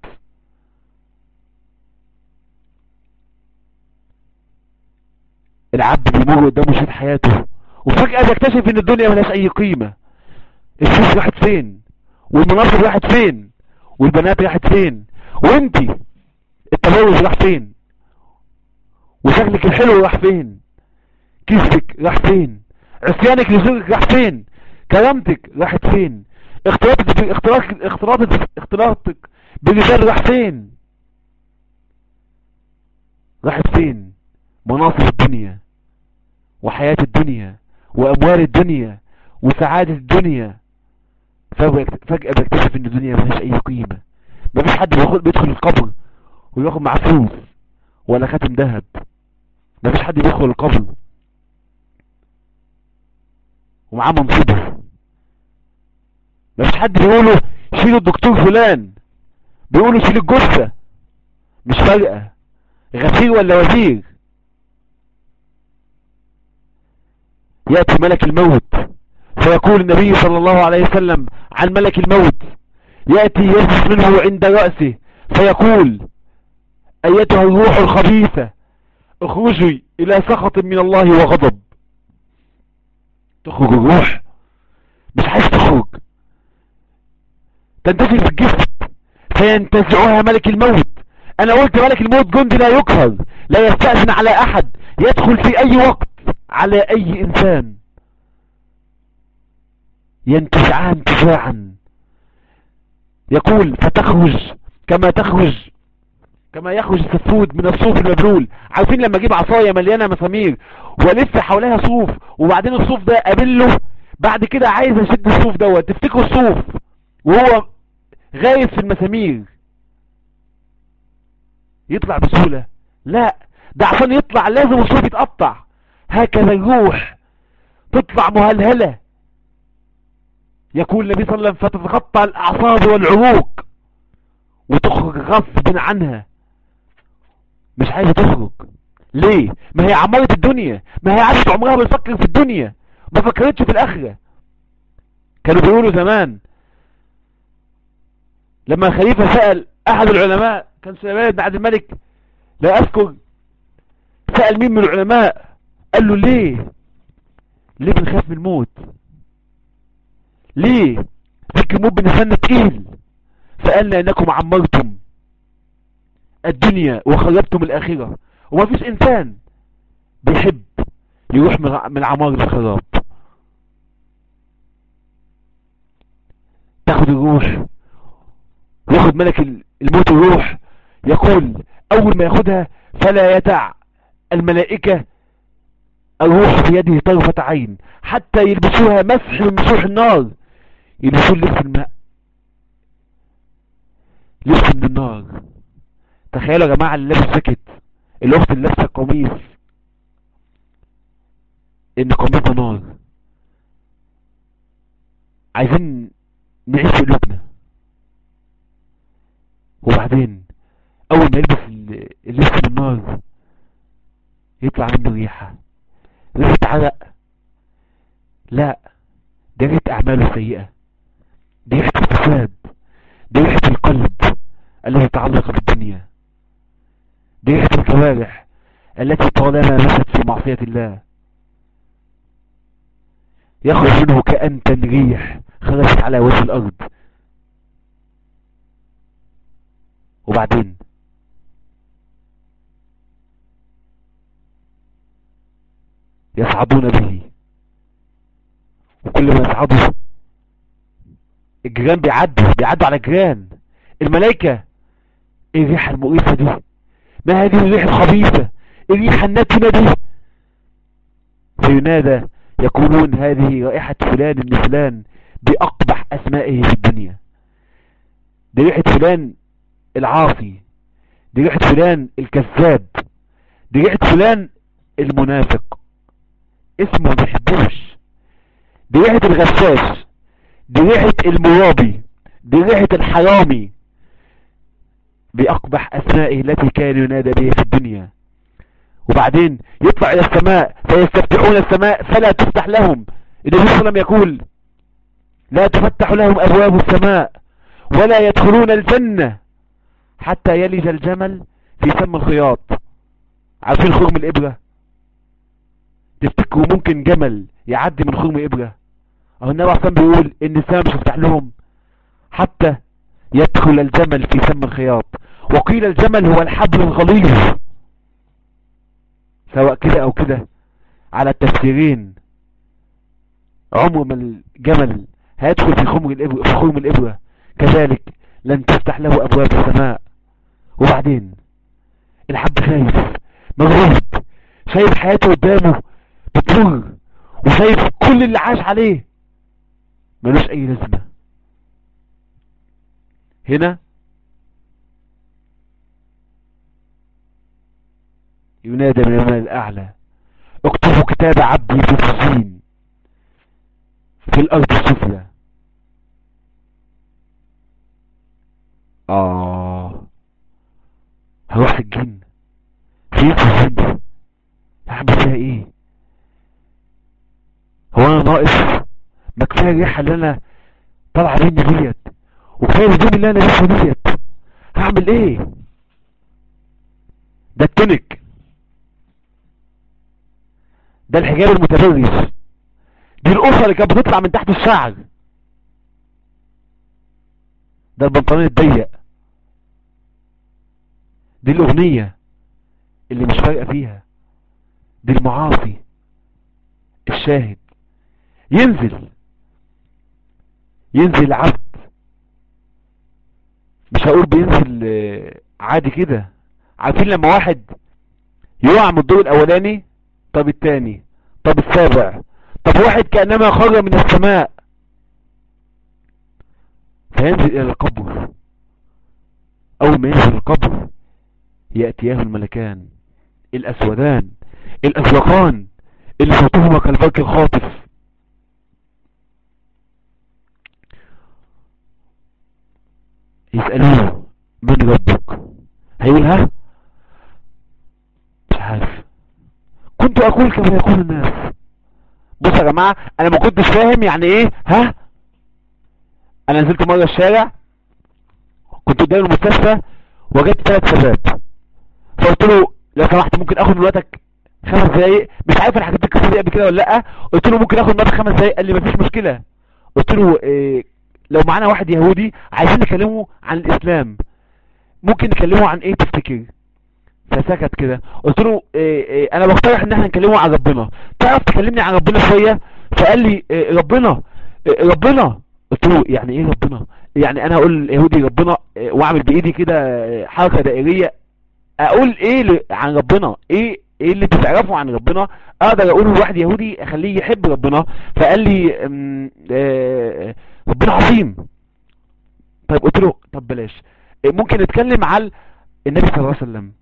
العبد بيمر قدامه شيء حياته وفجأة بيكتشف ان الدنيا ملهاش اي قيمة الفلوس راحت فين والمناصب راحت فين والبنات راحت فين وانتي التجوز راح فين وشكلك الحلو راح فين كيسك راح فين عصيانك لزوجك راح فين كرامتك راحت فين اختلاطك اختلاطك اختلاطك اختلاطك بالرجال راح فين راحت فين مناصب الدنيا وحياة الدنيا واموال الدنيا وسعادة الدنيا فجأة بيكتشف ان الدنيا ملهاش اي قيمة مفيش حد بيدخل القبر وياخد معاه فلوس ولا خاتم ذهب مفيش حد بيدخل القبر ومعاه منصبه مفيش حد بيقوله شيل الدكتور فلان بيقولوا شيل الجثة مش فارقة غفير ولا وزير يأتي ملك الموت فيقول النبي صلى الله عليه وسلم عن ملك الموت يأتي يجلس منه عند رأسه فيقول أيتها الروح الخبيثة اخرجي إلى سخط من الله وغضب تخرج الروح مش عايز تخرج تنتشر في الجسم فينتزعها ملك الموت انا قلت ملك الموت جندي لا يكفر لا يستأذن على احد يدخل في اي وقت على اي انسان ينتزعها انتزاعا يقول فتخرج كما تخرج كما يخرج السفود من الصوف المبلول عارفين لما اجيب عصاية مليانة مسامير والف حواليها صوف وبعدين الصوف ده قابله بعد كده عايز اشد الصوف دوت تفتكروا الصوف وهو غايز في المسامير يطلع بسهولة لا ده عشان يطلع لازم الصوف يتقطع هكذا الروح تطلع مهلهلة يقول النبي صلى الله عليه وسلم فتتقطع الاعصاب والعروق وتخرج غصب عنها مش عايزة تخرج ليه ما هي عمارة الدنيا ما هي عاشت عمرها بتفكر في الدنيا ما فكرتش في الاخرة كانوا بيقولوا زمان لما الخليفة سأل احد العلماء كان سليمان بن عبد الملك لا اذكر سأل مين من العلماء قال له ليه ليه بنخاف من الموت ليه ذكر الموت بالنسبة لنا تقيل فقالنا انكم عمرتم الدنيا وخربتم الاخرة وما فيش انسان بيحب يروح من عمار للخراب تاخد الروح ياخد ملك الموت الروح يقول اول ما ياخدها فلا يدع الملائكة الروح في يده طرفة عين حتى يلبسوها مسح من مسوح النار يلبسون لبس الماء لبس من النار تخيلوا يا جماعة اللي لابس سكت الاخت اللي لابسه قميص ان قميصها نار عايزين نعيش في قلوبنا وبعدين اول ما يلبس اللبس من النار يطلع منه ريحة ريحة عرق لا دي ريحة اعماله سيئة دي ريحة الفساد دي ريحة القلب الذي تعلق بالدنيا دي ريحة الجوارح التي طالما مشت في معصية الله يخرج منه كأنتن ريح خرجت على وجه الأرض وبعدين يصعدون به وكل ما يصعدوا الجيران بيعدوا بيعدوا على الجيران الملائكة ايه الريحة المقرفة دي ما هذه الريحة الخبيثة الريحة النتنة دي فينادى يقولون هذه رائحة فلان ابن فلان بأقبح أسمائه في الدنيا دي ريحة فلان العاصي دي ريحة فلان الكذاب دي ريحة فلان المنافق اسمه ما بيحبوش دي ريحة الغشاش دي ريحة المرابي دي ريحة الحرامي بأقبح أسمائه التي كان ينادى به في الدنيا وبعدين يطلع إلى السماء فيستفتحون السماء فلا تفتح لهم النبي صلى الله عليه وسلم يقول لا تفتح لهم أبواب السماء ولا يدخلون الجنة حتى يلج الجمل في سم الخياط عارفين خرم الإبرة تفتكروا ممكن جمل يعدي من خرم إبرة أو النبي عصام بيقول إن السماء مش هتفتح لهم حتى يدخل الجمل في سم الخياط وقيل الجمل هو الحبل الغليظ سواء كده او كده على التفسيرين عمر ما الجمل هيدخل في خرم الإبرة, في خرم الإبرة كذلك لن تفتح له أبواب السماء وبعدين الحب خايف مغرب شايف حياته قدامه بتمر وشايف كل اللي عاش عليه ملوش اي لازمة هنا ينادى من المال الاعلى اكتبوا كتاب عبدي في السجين في الارض السفلى اه هروح الجن فين الزين دي اعمل فيها ايه هو انا ناقص ما كفايه الريحه اللي انا طالعه مني ديت وكفايه الهدوم اللي انا لابسها ديت هعمل ايه ده التونيك ده الحجاب المتبرج دي القصه اللي كانت بتطلع من تحت الشعر ده البنطلون الضيق دي الاغنيه اللي مش فارقه فيها دي المعاصي الشاهد ينزل ينزل عبد مش هقول بينزل آه، عادي كده عارفين لما واحد يقع من الدور الاولاني طب التاني طب السابع طب واحد كأنما خرج من السماء فينزل الى القبر اول ما ينزل القبر يأتياه الملكان الاسودان الازرقان اللي صوتهما كالبرك الخاطف يسألوه من ربك هيقول ها مش عارف كنت اقول كما يقول الناس بص يا جماعة انا ما كنتش فاهم يعني ايه ها انا نزلت مرة الشارع كنت قدام المستشفى وجدت ثلاث شباب فقلت له لو سمحت ممكن اخد من وقتك خمس دقايق مش عارف انا حكيت القصه دي قبل كده ولا لا قلت له ممكن اخد من وقتك خمس دقايق قال لي مفيش مشكله قلت له إيه لو معانا واحد يهودي عايزين نكلمه عن الاسلام ممكن نكلمه عن ايه تفتكر فسكت كده قلت له إيه إيه انا بقترح ان احنا نكلمه عن ربنا تعرف تكلمني عن ربنا شويه فقال لي إيه ربنا إيه ربنا قلت له يعني ايه ربنا يعني انا اقول اليهودي ربنا إيه واعمل بايدي كده إيه حركه دائريه اقول ايه ل- عن ربنا ايه ايه اللي بتعرفه عن ربنا اقدر اقوله لواحد يهودي اخليه يحب ربنا فقال لي أم، آه، ربنا عظيم طيب قلت له طب بلاش إيه، ممكن نتكلم على النبي صلى الله عليه وسلم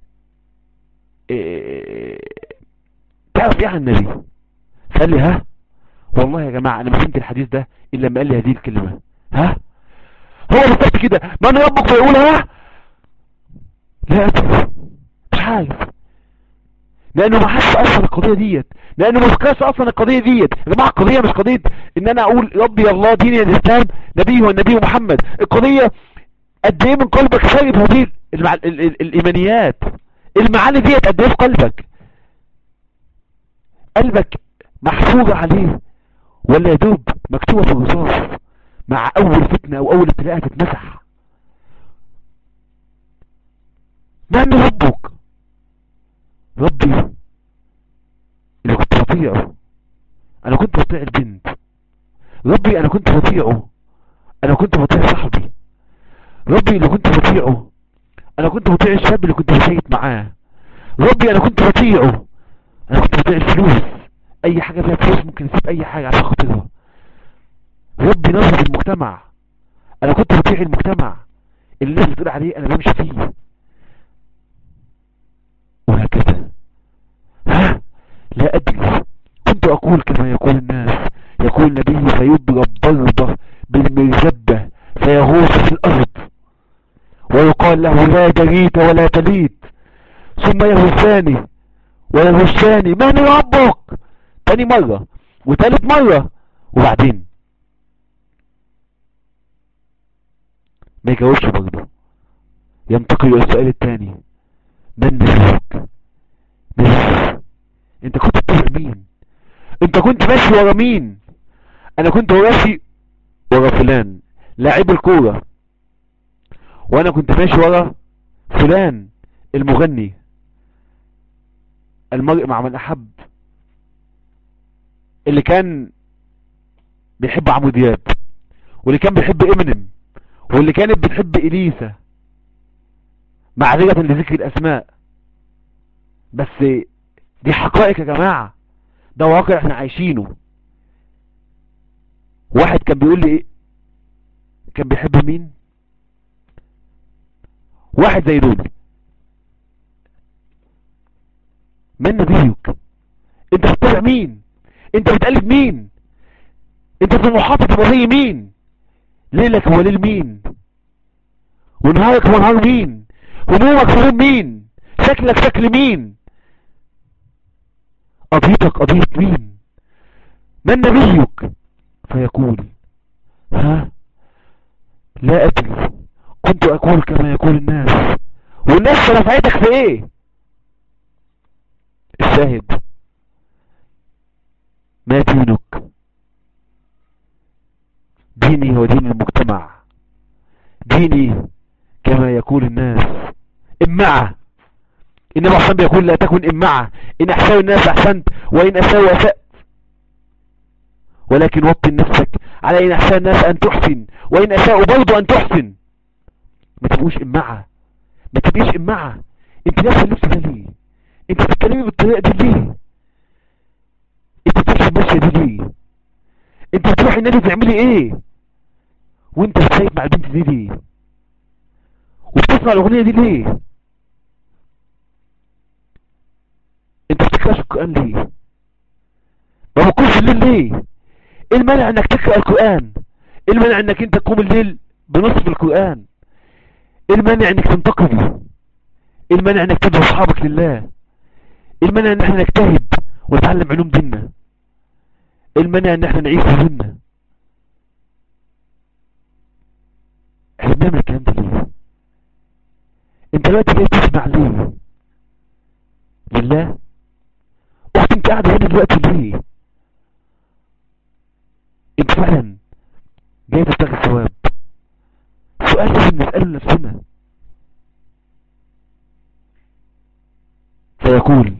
إيه، تعرف ايه عن النبي فقال لي ها والله يا جماعة انا ما فهمت الحديث ده الا لما قال لي هذه الكلمة ها هو بالظبط كده من ربك فيقول ها لا ادري مش عارف لانه ما حدش اصلا القضيه ديت لانه ما فكرش اصلا القضيه ديت يا جماعه القضيه مش قضيه ان انا اقول ربي الله ديني الاسلام نبي والنبي محمد القضيه قد ايه من قلبك شارب هذه المع... ال... ال... الايمانيات المعاني ديت قد ايه في قلبك قلبك محفوظ عليه ولا يا دوب مكتوبه في الرصاص مع اول فتنه او اول ابتلاء تتمسح من ربك ربي اللي كنت بطيعه انا كنت بطيع البنت ربي انا كنت بطيعه انا كنت بطيع صاحبي ربي اللي كنت بطيعه انا كنت بطيع الشاب اللي كنت بشيت معاه ربي انا كنت بطيعه انا كنت بطيع الفلوس اي حاجة فيها فلوس ممكن اسيب اي حاجة عشان خاطرها ربي نظر المجتمع انا كنت بطيع المجتمع اللي الناس بتقول عليه انا بمشي فيه وهكذا ها لا ادري كنت اقول كما يقول الناس يقول النبي فيضرب ضربة بالمرزبة فيغوص في الارض ويقال له لا دريت ولا تليت ثم يهو الثاني ويهو الثاني من ربك تاني مرة وتالت مرة وبعدين ما يجاوبش برضه ينتقل الى السؤال الثاني من نبيك نبيك انت كنت بتقول مين انت كنت ماشي ورا مين انا كنت ماشي ورا فلان لاعب الكورة وانا كنت ماشي ورا فلان المغني المرء مع من احب اللي كان بيحب عمرو دياب واللي كان بيحب امينيم واللي كانت بتحب اليسا معذرة لذكر الاسماء بس دي حقائق يا جماعة ده واقع احنا عايشينه واحد كان بيقول لي ايه كان بيحب مين واحد زي دول من نبيك انت بتتابع مين انت بتقلد مين انت طموحاتك تبقى زي مين ليلك هو ليل مين ونهارك هو نهار مين همومك هموم مين شكلك شكل مين قضيتك قضية مين من نبيك فيقول ها لا ادري كنت اقول كما يقول الناس والناس رفعتك في ايه الشاهد ما دينك ديني هو دين المجتمع ديني كما يقول الناس امعة انما احسن بيقول لا تكن امعة ان احسن الناس احسنت وان اساءوا اسأت ولكن وطن نفسك على ان احسن الناس ان تحسن وان اساءوا برضو ان تحسن ما تبقوش امعة ما تبقيش امعة انت لابسه اللبس ده ليه انت بتتكلمي بالطريقة دي ليه انت بتمشي المشية دي ليه انت بتروحي النادي تعملي ايه وانت سايب مع البنت دي ليه وبتسمع الاغنية دي ليه انت بتقراش القرآن ليه ما بتقولش الليل ليه ايه المانع انك تقرأ القرآن ايه المانع انك انت تقوم الليل بنصف القرآن ايه المانع انك تنتقدي ايه المانع انك تدعو اصحابك لله ايه المانع ان احنا نجتهد ونتعلم علوم ديننا ايه المانع ان احنا نعيش في ديننا احنا بنعمل الكلام ده ليه انت دلوقتي جاي تسمع ليه لله اختي انت قاعده هنا دلوقتي ليه انت فعلا جاي تبتغي الثواب سؤال لازم نسأله لنفسنا فيقول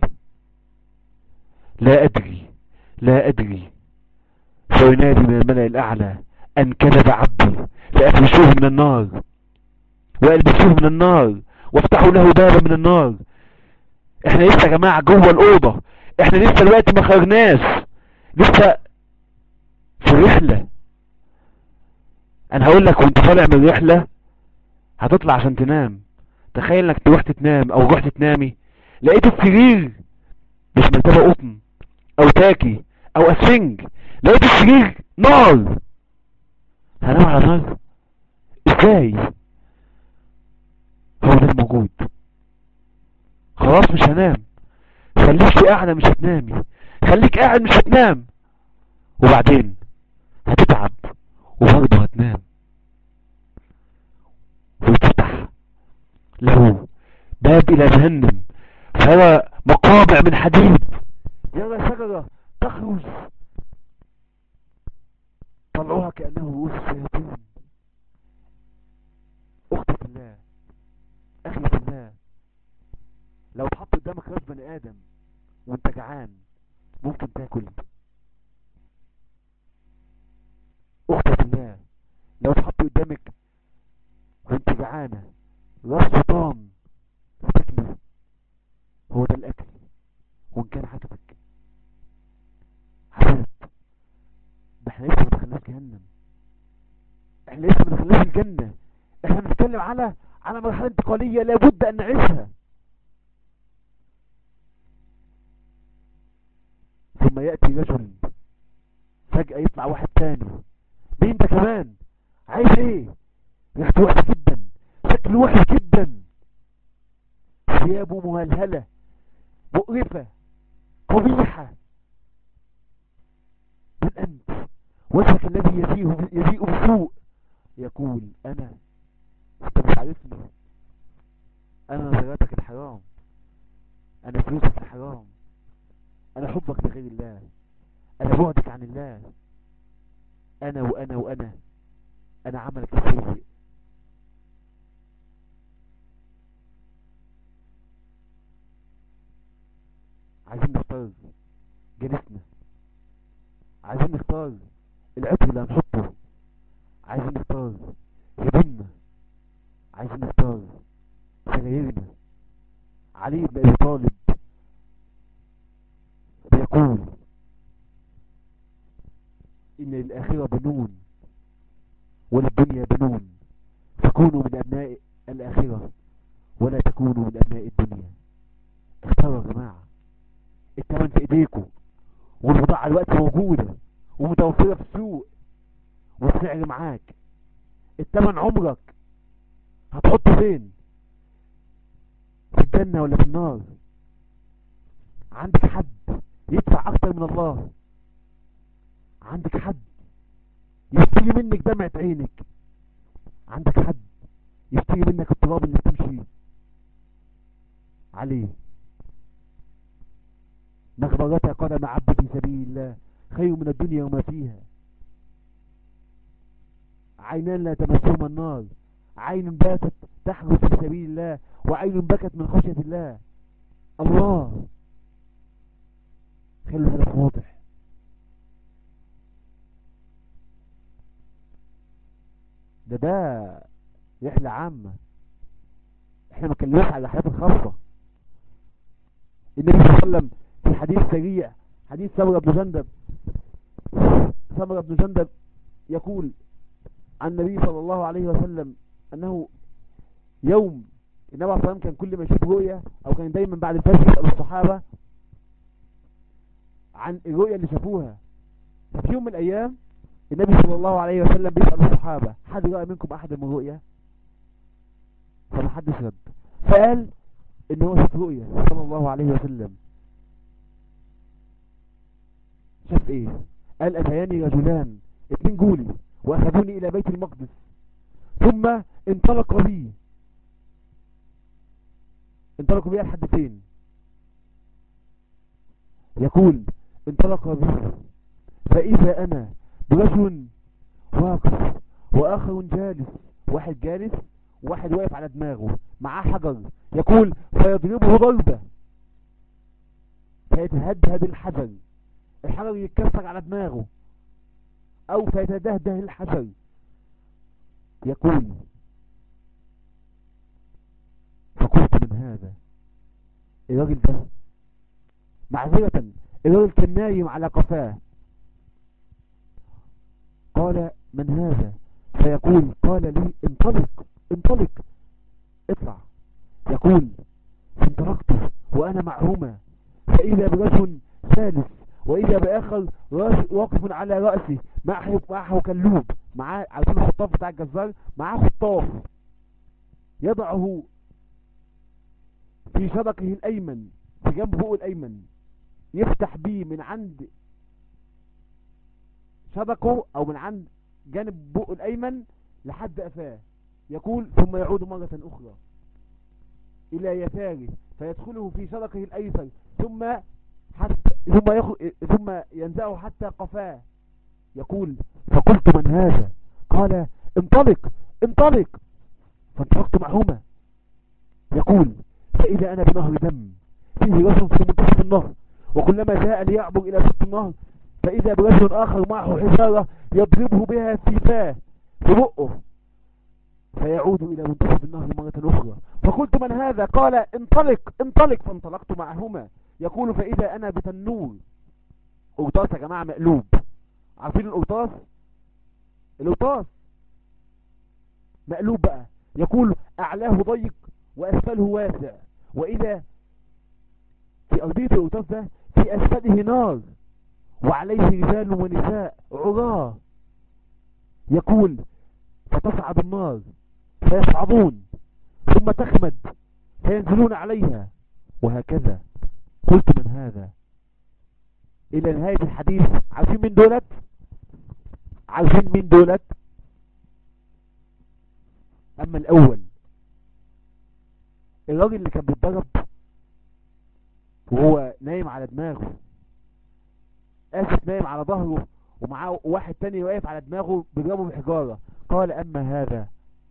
لا أدري لا أدري فينادي من الملأ الأعلى أن كذب عبدي فأفرشوه من النار وألبسوه من النار وافتحوا له بابا من النار احنا لسه يا جماعة جوه الأوضة احنا لسه الوقت ما خرجناش لسه في رحلة انا هقول لك وانت طالع من الرحلة هتطلع عشان تنام تخيل انك رحت تنام او رحت تنامي لقيت السرير مش مرتبة قطن او تاكي او اسفنج لقيت السرير نار هنام على نار ازاي هو ده الموجود خلاص مش هنام خليك قاعدة مش هتنامي خليك قاعد مش هتنام وبعدين هتتعب وبرضه هتنام ويتفتح له باب الى جهنم فيرى مقامع من حديد يرى شجرة تخرج طلعوها كأنه رؤوس الشياطين اختي في الله اخي في الله لو اتحط قدامك راس بني ادم وانت جعان ممكن تاكل اختي في الله لو اتحط قدامك وانت جعانه راس شيطان هتاكله هو ده الاكل وان كان عجبك حسنت ده احنا لسه ما دخلناش جهنم احنا لسه ما دخلناش الجنه احنا بنتكلم على على مرحله انتقاليه لابد ان نعيشها ثم ياتي رجل فجاه يطلع واحد تاني مين ده كمان عايز ايه ريحته وحشه جدا شكله وحش جدا ثيابه مهلهله مقرفه قبيحه من انت وجهك الذي يزيه يزيء بسوء يقول انا انت مش عارفني انا نظراتك الحرام انا فلوسك الحرام انا حبك لغير الله انا بعدك عن الله انا وانا وانا انا عملك السيء عايزين نختار جلسنا عايزين نختار العطر اللي هنحطه عايزين نختار هدومنا عايزين نختار سرايرنا علي بن ابي طالب بيقول ان للاخره بنون وللدنيا بنون فكونوا من ابناء الاخره ولا تكونوا من ابناء الدنيا اختاروا يا جماعه التمن في ايديكم والبضاعة الوقت موجودة ومتوفرة في السوق والسعر معاك التمن عمرك هتحطه فين في الجنة ولا في النار عندك حد يدفع اكتر من الله عندك حد يشتري منك دمعة عينك عندك حد يشتري منك التراب اللي بتمشي عليه مغبرتك قدم عبد في سبيل الله خير من الدنيا وما فيها عينان لا تمسهما النار عين باتت تحرس في سبيل الله وعين بكت من خشية الله الله خلوا الهدف واضح ده ده رحلة عامة احنا ما كلمناش على الرحلات الخاصة النبي صلى الله عليه وسلم في حديث سريع حديث سمرة بن جندب سمرة بن جندب يقول عن النبي صلى الله عليه وسلم انه يوم النبي صلى الله عليه وسلم كان كل ما يشوف رؤية او كان دايما بعد الفجر يسأل الصحابة عن الرؤية اللي شافوها ففي يوم من الايام النبي صلى الله عليه وسلم بيسأل الصحابة حد رأى منكم احد من رؤية فما حدش رد فقال ان هو شاف رؤية صلى الله عليه وسلم شاف ايه قال اتياني رجلان اتنين جولي واخذوني الى بيت المقدس ثم انطلق بي انطلقوا بي لحد فين يقول انطلق بي فاذا انا برجل واقف واخر جالس واحد جالس واحد واقف على دماغه معاه حجر يقول فيضربه ضربة فيتهدهد الحجر الحجر يتكسر على دماغه او فيتدهده الحجر يقول فقلت من هذا الراجل ده معذرة الراجل كان نايم على قفاه قال من هذا فيقول قال لي انطلق انطلق اطلع يقول فانطلقت وانا معهما فاذا برجل ثالث واذا باخر واقف على رأسه معه, معه كلوب معاه عارفين الخطاف بتاع الجزار معاه خطاف يضعه في شبكه الايمن في جنب فوق الايمن يفتح بيه من عند شبكه او من عند جانب بقه الايمن لحد قفاه يقول ثم يعود مرة اخرى الى يساره فيدخله في شبكه الايسر ثم حتى ثم يخ... ثم ينزعه حتى قفاه يقول فقلت من هذا قال انطلق انطلق فانطلقت معهما يقول فإذا أنا بنهر دم فيه رجل في منتصف النهر وكلما جاء ليعبر إلى شط النهر فإذا برجل آخر معه حجارة يضربه بها في فاه في بقه فيعود إلى منتصف النهر مرة أخرى فقلت من هذا قال انطلق انطلق فانطلقت معهما يقول فإذا أنا بتنور قرطاس يا جماعة مقلوب عارفين القرطاس القرطاس مقلوب بقى يقول أعلاه ضيق وأسفله واسع وإذا في أرضية القرطاس ده في أسفله نار وعليه رجال ونساء عراه يقول فتصعد النار فيصعدون ثم تخمد فينزلون عليها وهكذا قلت من هذا الى نهاية الحديث عارفين مين دولت عارفين مين دولت اما الاول الراجل اللي كان بيتضرب وهو نايم على دماغه اسف نايم على ظهره ومعاه واحد تاني واقف على دماغه بيضربه بحجارة قال اما هذا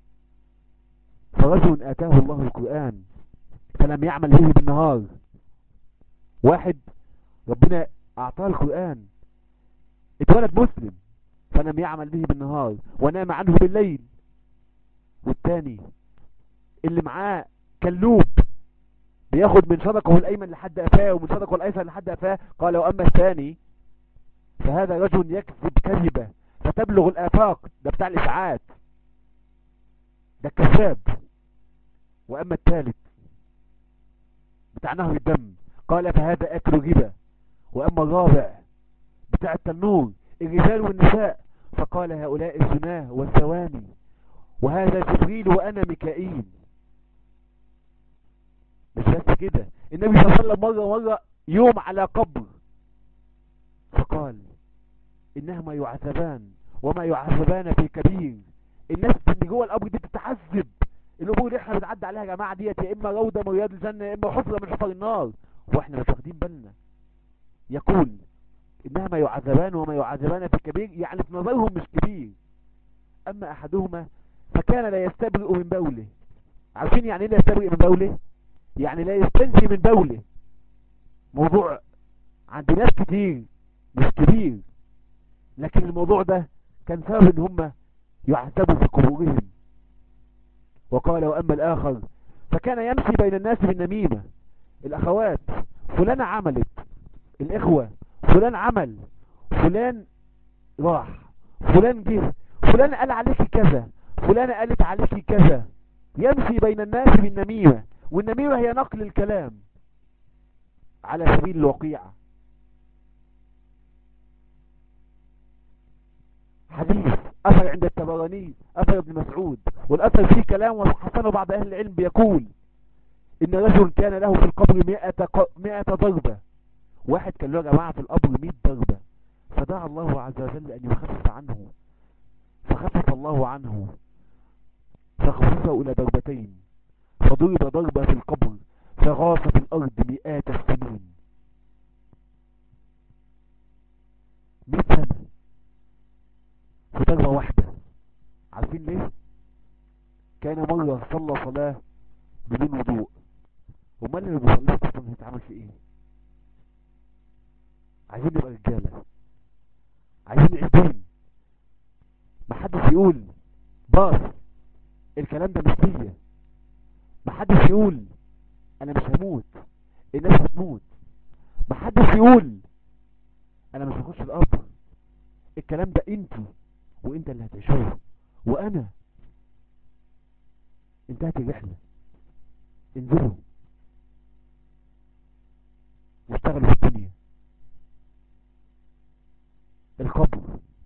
فرجل اتاه الله القرآن فلم يعمل به بالنهار واحد ربنا اعطاه القرآن اتولد مسلم فلم يعمل به بالنهار ونام عنه بالليل والتاني اللي معاه كلوب بياخد من صدقه الايمن لحد قفاه ومن صدقه الايسر لحد قفاه قال واما الثاني فهذا رجل يكذب كذبة فتبلغ الافاق ده بتاع الاشاعات ده كذاب واما الثالث بتاع نهر الدم قال فهذا اكل ربا واما الرابع بتاع التنور الرجال والنساء فقال هؤلاء الزناه والثواني وهذا جبريل وانا ميكائيل مش بس كده النبي صلى الله عليه وسلم مرة مرة يوم على قبر فقال إنهما يعذبان وما يعذبان في كبير الناس اللي جوه القبر دي بتتعذب القبور اللي احنا بنعدي عليها يا جماعه ديت يا اما روضه من رياض الجنه يا اما حفره من حفر النار واحنا مش واخدين بالنا يقول انهما يعذبان وما يعذبان في كبير يعني في نظرهم مش كبير اما احدهما فكان لا يستبرئ من بوله عارفين يعني ايه لا يستبرئ من بوله يعني لا يستنجي من بوله موضوع عند ناس كتير مش كبير لكن الموضوع ده كان سبب ان هم يعذبوا في قبورهم وقال واما الاخر فكان يمشي بين الناس بالنميمة الاخوات فلان عملت الاخوة فلان عمل فلان راح فلان جه فلان قال عليك كذا فلان قالت عليك كذا يمشي بين الناس بالنميمة والنميمة هي نقل الكلام على سبيل الوقيعة حديث أثر عند التبراني أثر ابن مسعود والأثر فيه كلام وحسنه بعض أهل العلم بيقول إن رجل كان له في القبر مئة, مئة ضربة واحد كان له يا جماعة في القبر مئة ضربة فدعا الله عز وجل أن يخفف عنه فخفف الله عنه فخففه إلى ضربتين فضرب ضربة في القبر فغاص في الأرض مئات السنين مئة سنة في ضربة واحدة عارفين ليه كان مرة صلى صلاة بدون وضوء وما اللي بيصلي اصلا هيتعمل في ايه عايزين نبقى رجالة عايزين عدين محدش يقول باص الكلام ده مش ليا محدش يقول انا مش هموت الناس هتموت محدش يقول انا مش هخش القبر الكلام ده انتوا وانت اللي هتعيشوه وانا انتهت الرحلة انزلوا واشتغلوا في الدنيا القبر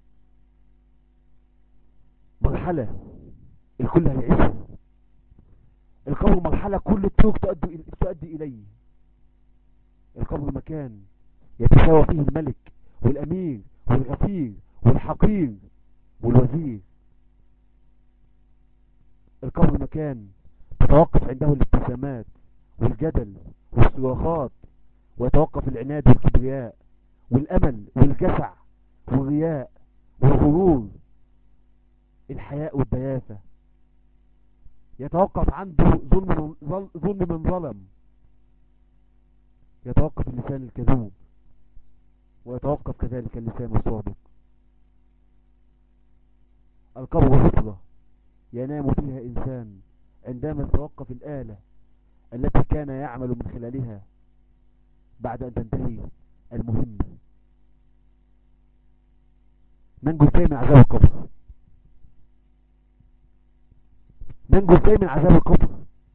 مرحلة الكل هيعيشها القبر مرحلة كل الطرق تؤدي, تؤدي إليه القبر مكان يتساوى فيه الملك والأمير والغفير والحقير والوزير القبر مكان تتوقف عنده الابتسامات والجدل والصراخات ويتوقف العناد والكبرياء والأمل والجشع والرياء والغرور الحياء والدياسة يتوقف عنده ظلم من ظلم من ظلم يتوقف اللسان الكذوب ويتوقف كذلك اللسان الصادق القبر فترة ينام فيها إنسان عندما تتوقف الآلة التي كان يعمل من خلالها بعد أن تنتهي المهمة ننجو ازاي من عذاب القبر ننجو ازاي من عذاب القبر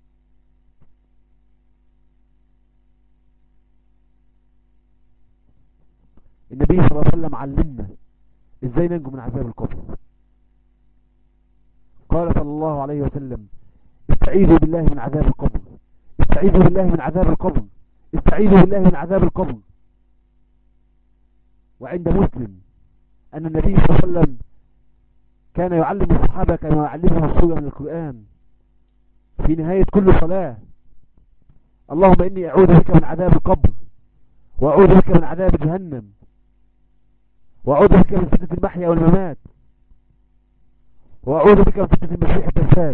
النبي صلى الله عليه وسلم علمنا ازاي ننجو من عذاب القبر قال صلى الله عليه وسلم استعيذوا بالله من عذاب القبر استعيذوا بالله من عذاب القبر استعيذوا بالله من عذاب القبر وعند مسلم أن النبي صلى الله عليه وسلم كان يعلم الصحابة كما يعلمهم السورة من القرآن في نهاية كل صلاة اللهم إني أعوذ بك من عذاب القبر وأعوذ بك من عذاب جهنم وأعوذ بك من فتنة المحيا والممات وأعوذ بك من فتنة المسيح الدجال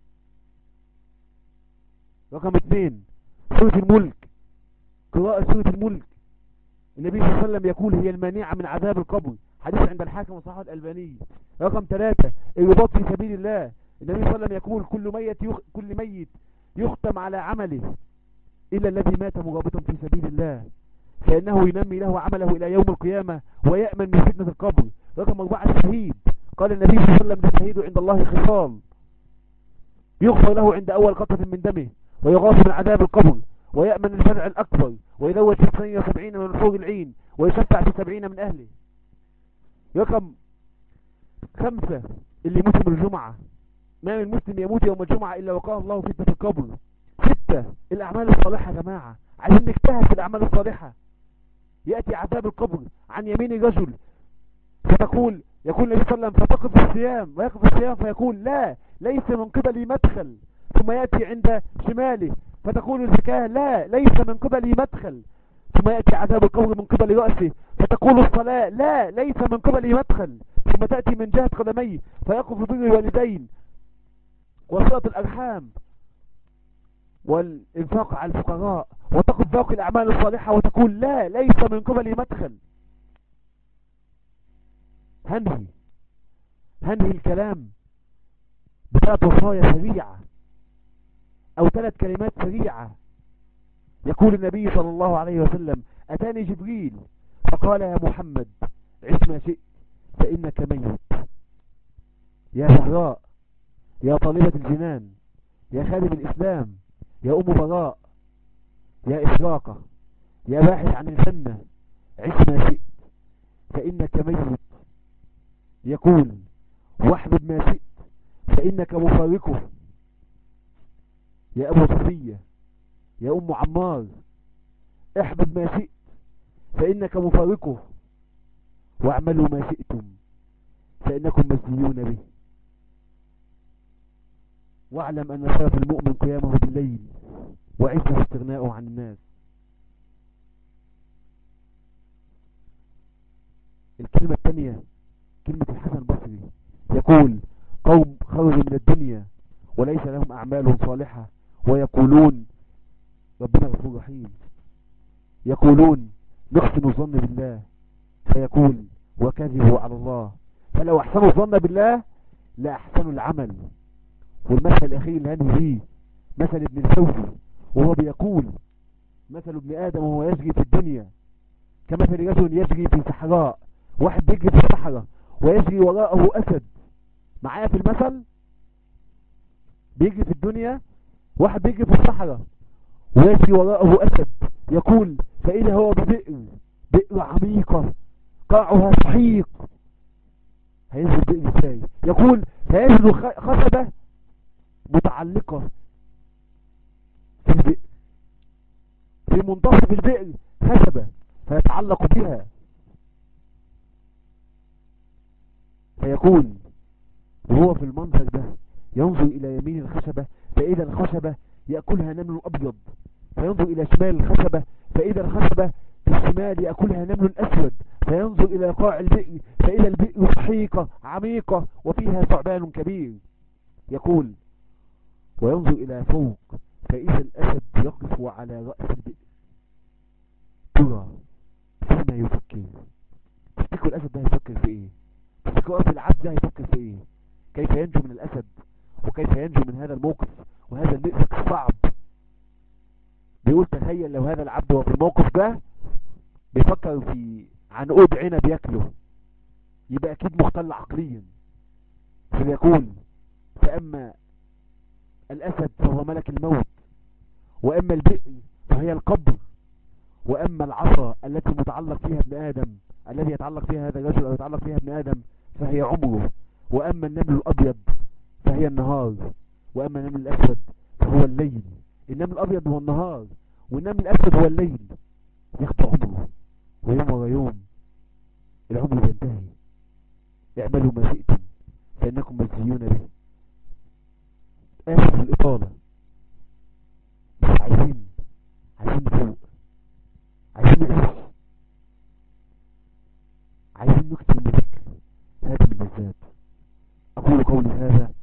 رقم اثنين سورة الملك قراءة سورة الملك النبي صلى الله عليه وسلم يقول هي المانعة من عذاب القبر حديث عند الحاكم وصححه الألباني رقم ثلاثة الرباط في سبيل الله النبي صلى الله عليه وسلم يقول كل ميت يخ... كل ميت يختم على عمله إلا الذي مات مغابطا في سبيل الله فإنه ينمي له عمله إلى يوم القيامة ويأمن من فتنة القبر رقم أربعة الشهيد قال النبي صلى الله عليه وسلم للشهيد عند الله خصال يغفر له عند أول قطرة من دمه ويغاث من عذاب القبر ويأمن الفزع الأكبر ويذوج في 72 من الحور العين ويشفع في 70 من أهله رقم خمسة اللي يموت من الجمعة ما من مسلم يموت يوم الجمعة إلا وقاه الله فتنة القبر ستة الأعمال الصالحة يا جماعة عايزين نجتهد في الأعمال الصالحة يأتي عذاب القبر عن يمين الرجل فتقول يقول النبي صلى الله عليه وسلم فتقف الصيام ويقف الصيام فيقول لا ليس من قبلي مدخل ثم يأتي عند شماله فتقول الزكاة لا ليس من قبلي مدخل ثم يأتي عذاب القبر من قبل رأسه فتقول الصلاة لا ليس من قبلي مدخل ثم تأتي من جهة قدميه فيقف بر الوالدين وصلة الأرحام والإنفاق على الفقراء وتقف باقي الأعمال الصالحة وتقول لا ليس من قبلي مدخل هنهي هنهي الكلام بثلاث وصايا سريعة أو ثلاث كلمات سريعة يقول النبي صلى الله عليه وسلم أتاني جبريل فقال يا محمد عش ما شئت فإنك ميت يا زهراء يا طالبة الجنان يا خادم الإسلام يا أم براء يا إشراقة يا باحث عن الجنة عش ما شئت فإنك ميت يقول واحبب ما شئت فإنك مفارقه يا أبو صفية يا أم عمار احبب ما شئت فإنك مفارقه واعملوا ما شئتم فإنكم مسجيون به واعلم أن شرف المؤمن قيامه بالليل وعزه استغناؤه عن الناس الكلمة الثانية كلمة الحسن البصري يقول قوم خرجوا من الدنيا وليس لهم أعمال صالحة ويقولون ربنا غفور رحيم يقولون نحسن الظن بالله فيقول وكذبوا على الله فلو احسنوا الظن بالله لاحسنوا العمل والمثل الاخير اللي هنهي فيه مثل ابن الفوزي وهو بيقول مثل ابن ادم وهو يجري في الدنيا كمثل رجل يجري في صحراء واحد بيجري في الصحراء ويجري وراءه اسد معايا في المثل بيجري في الدنيا واحد بيجري في الصحراء ويجري وراءه اسد يقول فإذا هو ببئر بئر عميقة قاعها سحيق هينزل بئر ازاي يقول فيجد خشبة متعلقة في البئر في منتصف البئر خشبة فيتعلق بها فيقول وهو في المنظر ده ينظر إلى يمين الخشبة فإذا الخشبة يأكلها نمل أبيض فينظر إلى شمال الخشبة فإذا الخشبة في الشمال يأكلها نمل أسود فينظر إلى قاع البئر فإذا البئر صحيقة عميقة وفيها ثعبان كبير يقول وينظر إلى فوق فإذا الأسد يقف على رأس البئر ترى فيما يفكر تفتكر الأسد ده يفكر في إيه تفتكر في العبد ده يفكر في إيه كيف ينجو من الأسد وكيف ينجو من هذا الموقف وهذا المئفك الصعب بيقول تخيل لو هذا العبد هو في الموقف ده بيفكر في عنقود عنب ياكله يبقى اكيد مختل عقليا فبيقول فاما الاسد فهو ملك الموت واما البئر فهي القبر واما العصا التي متعلق فيها ابن ادم الذي يتعلق فيها هذا الرجل او يتعلق فيها ابن ادم فهي عمره واما النمل الابيض فهي النهار واما النمل الاسود فهو الليل النمل الابيض هو النهار والنمل الاسود هو الليل يخطى عمره ويوم ورا يوم العمر ينتهي اعملوا ما شئتم فانكم مجزيون به اسف الاطالة بس عايزين عايزين نفوق عايزين نعيش عايزين نكتب من ذكر هذا من الذات اقول قولي هذا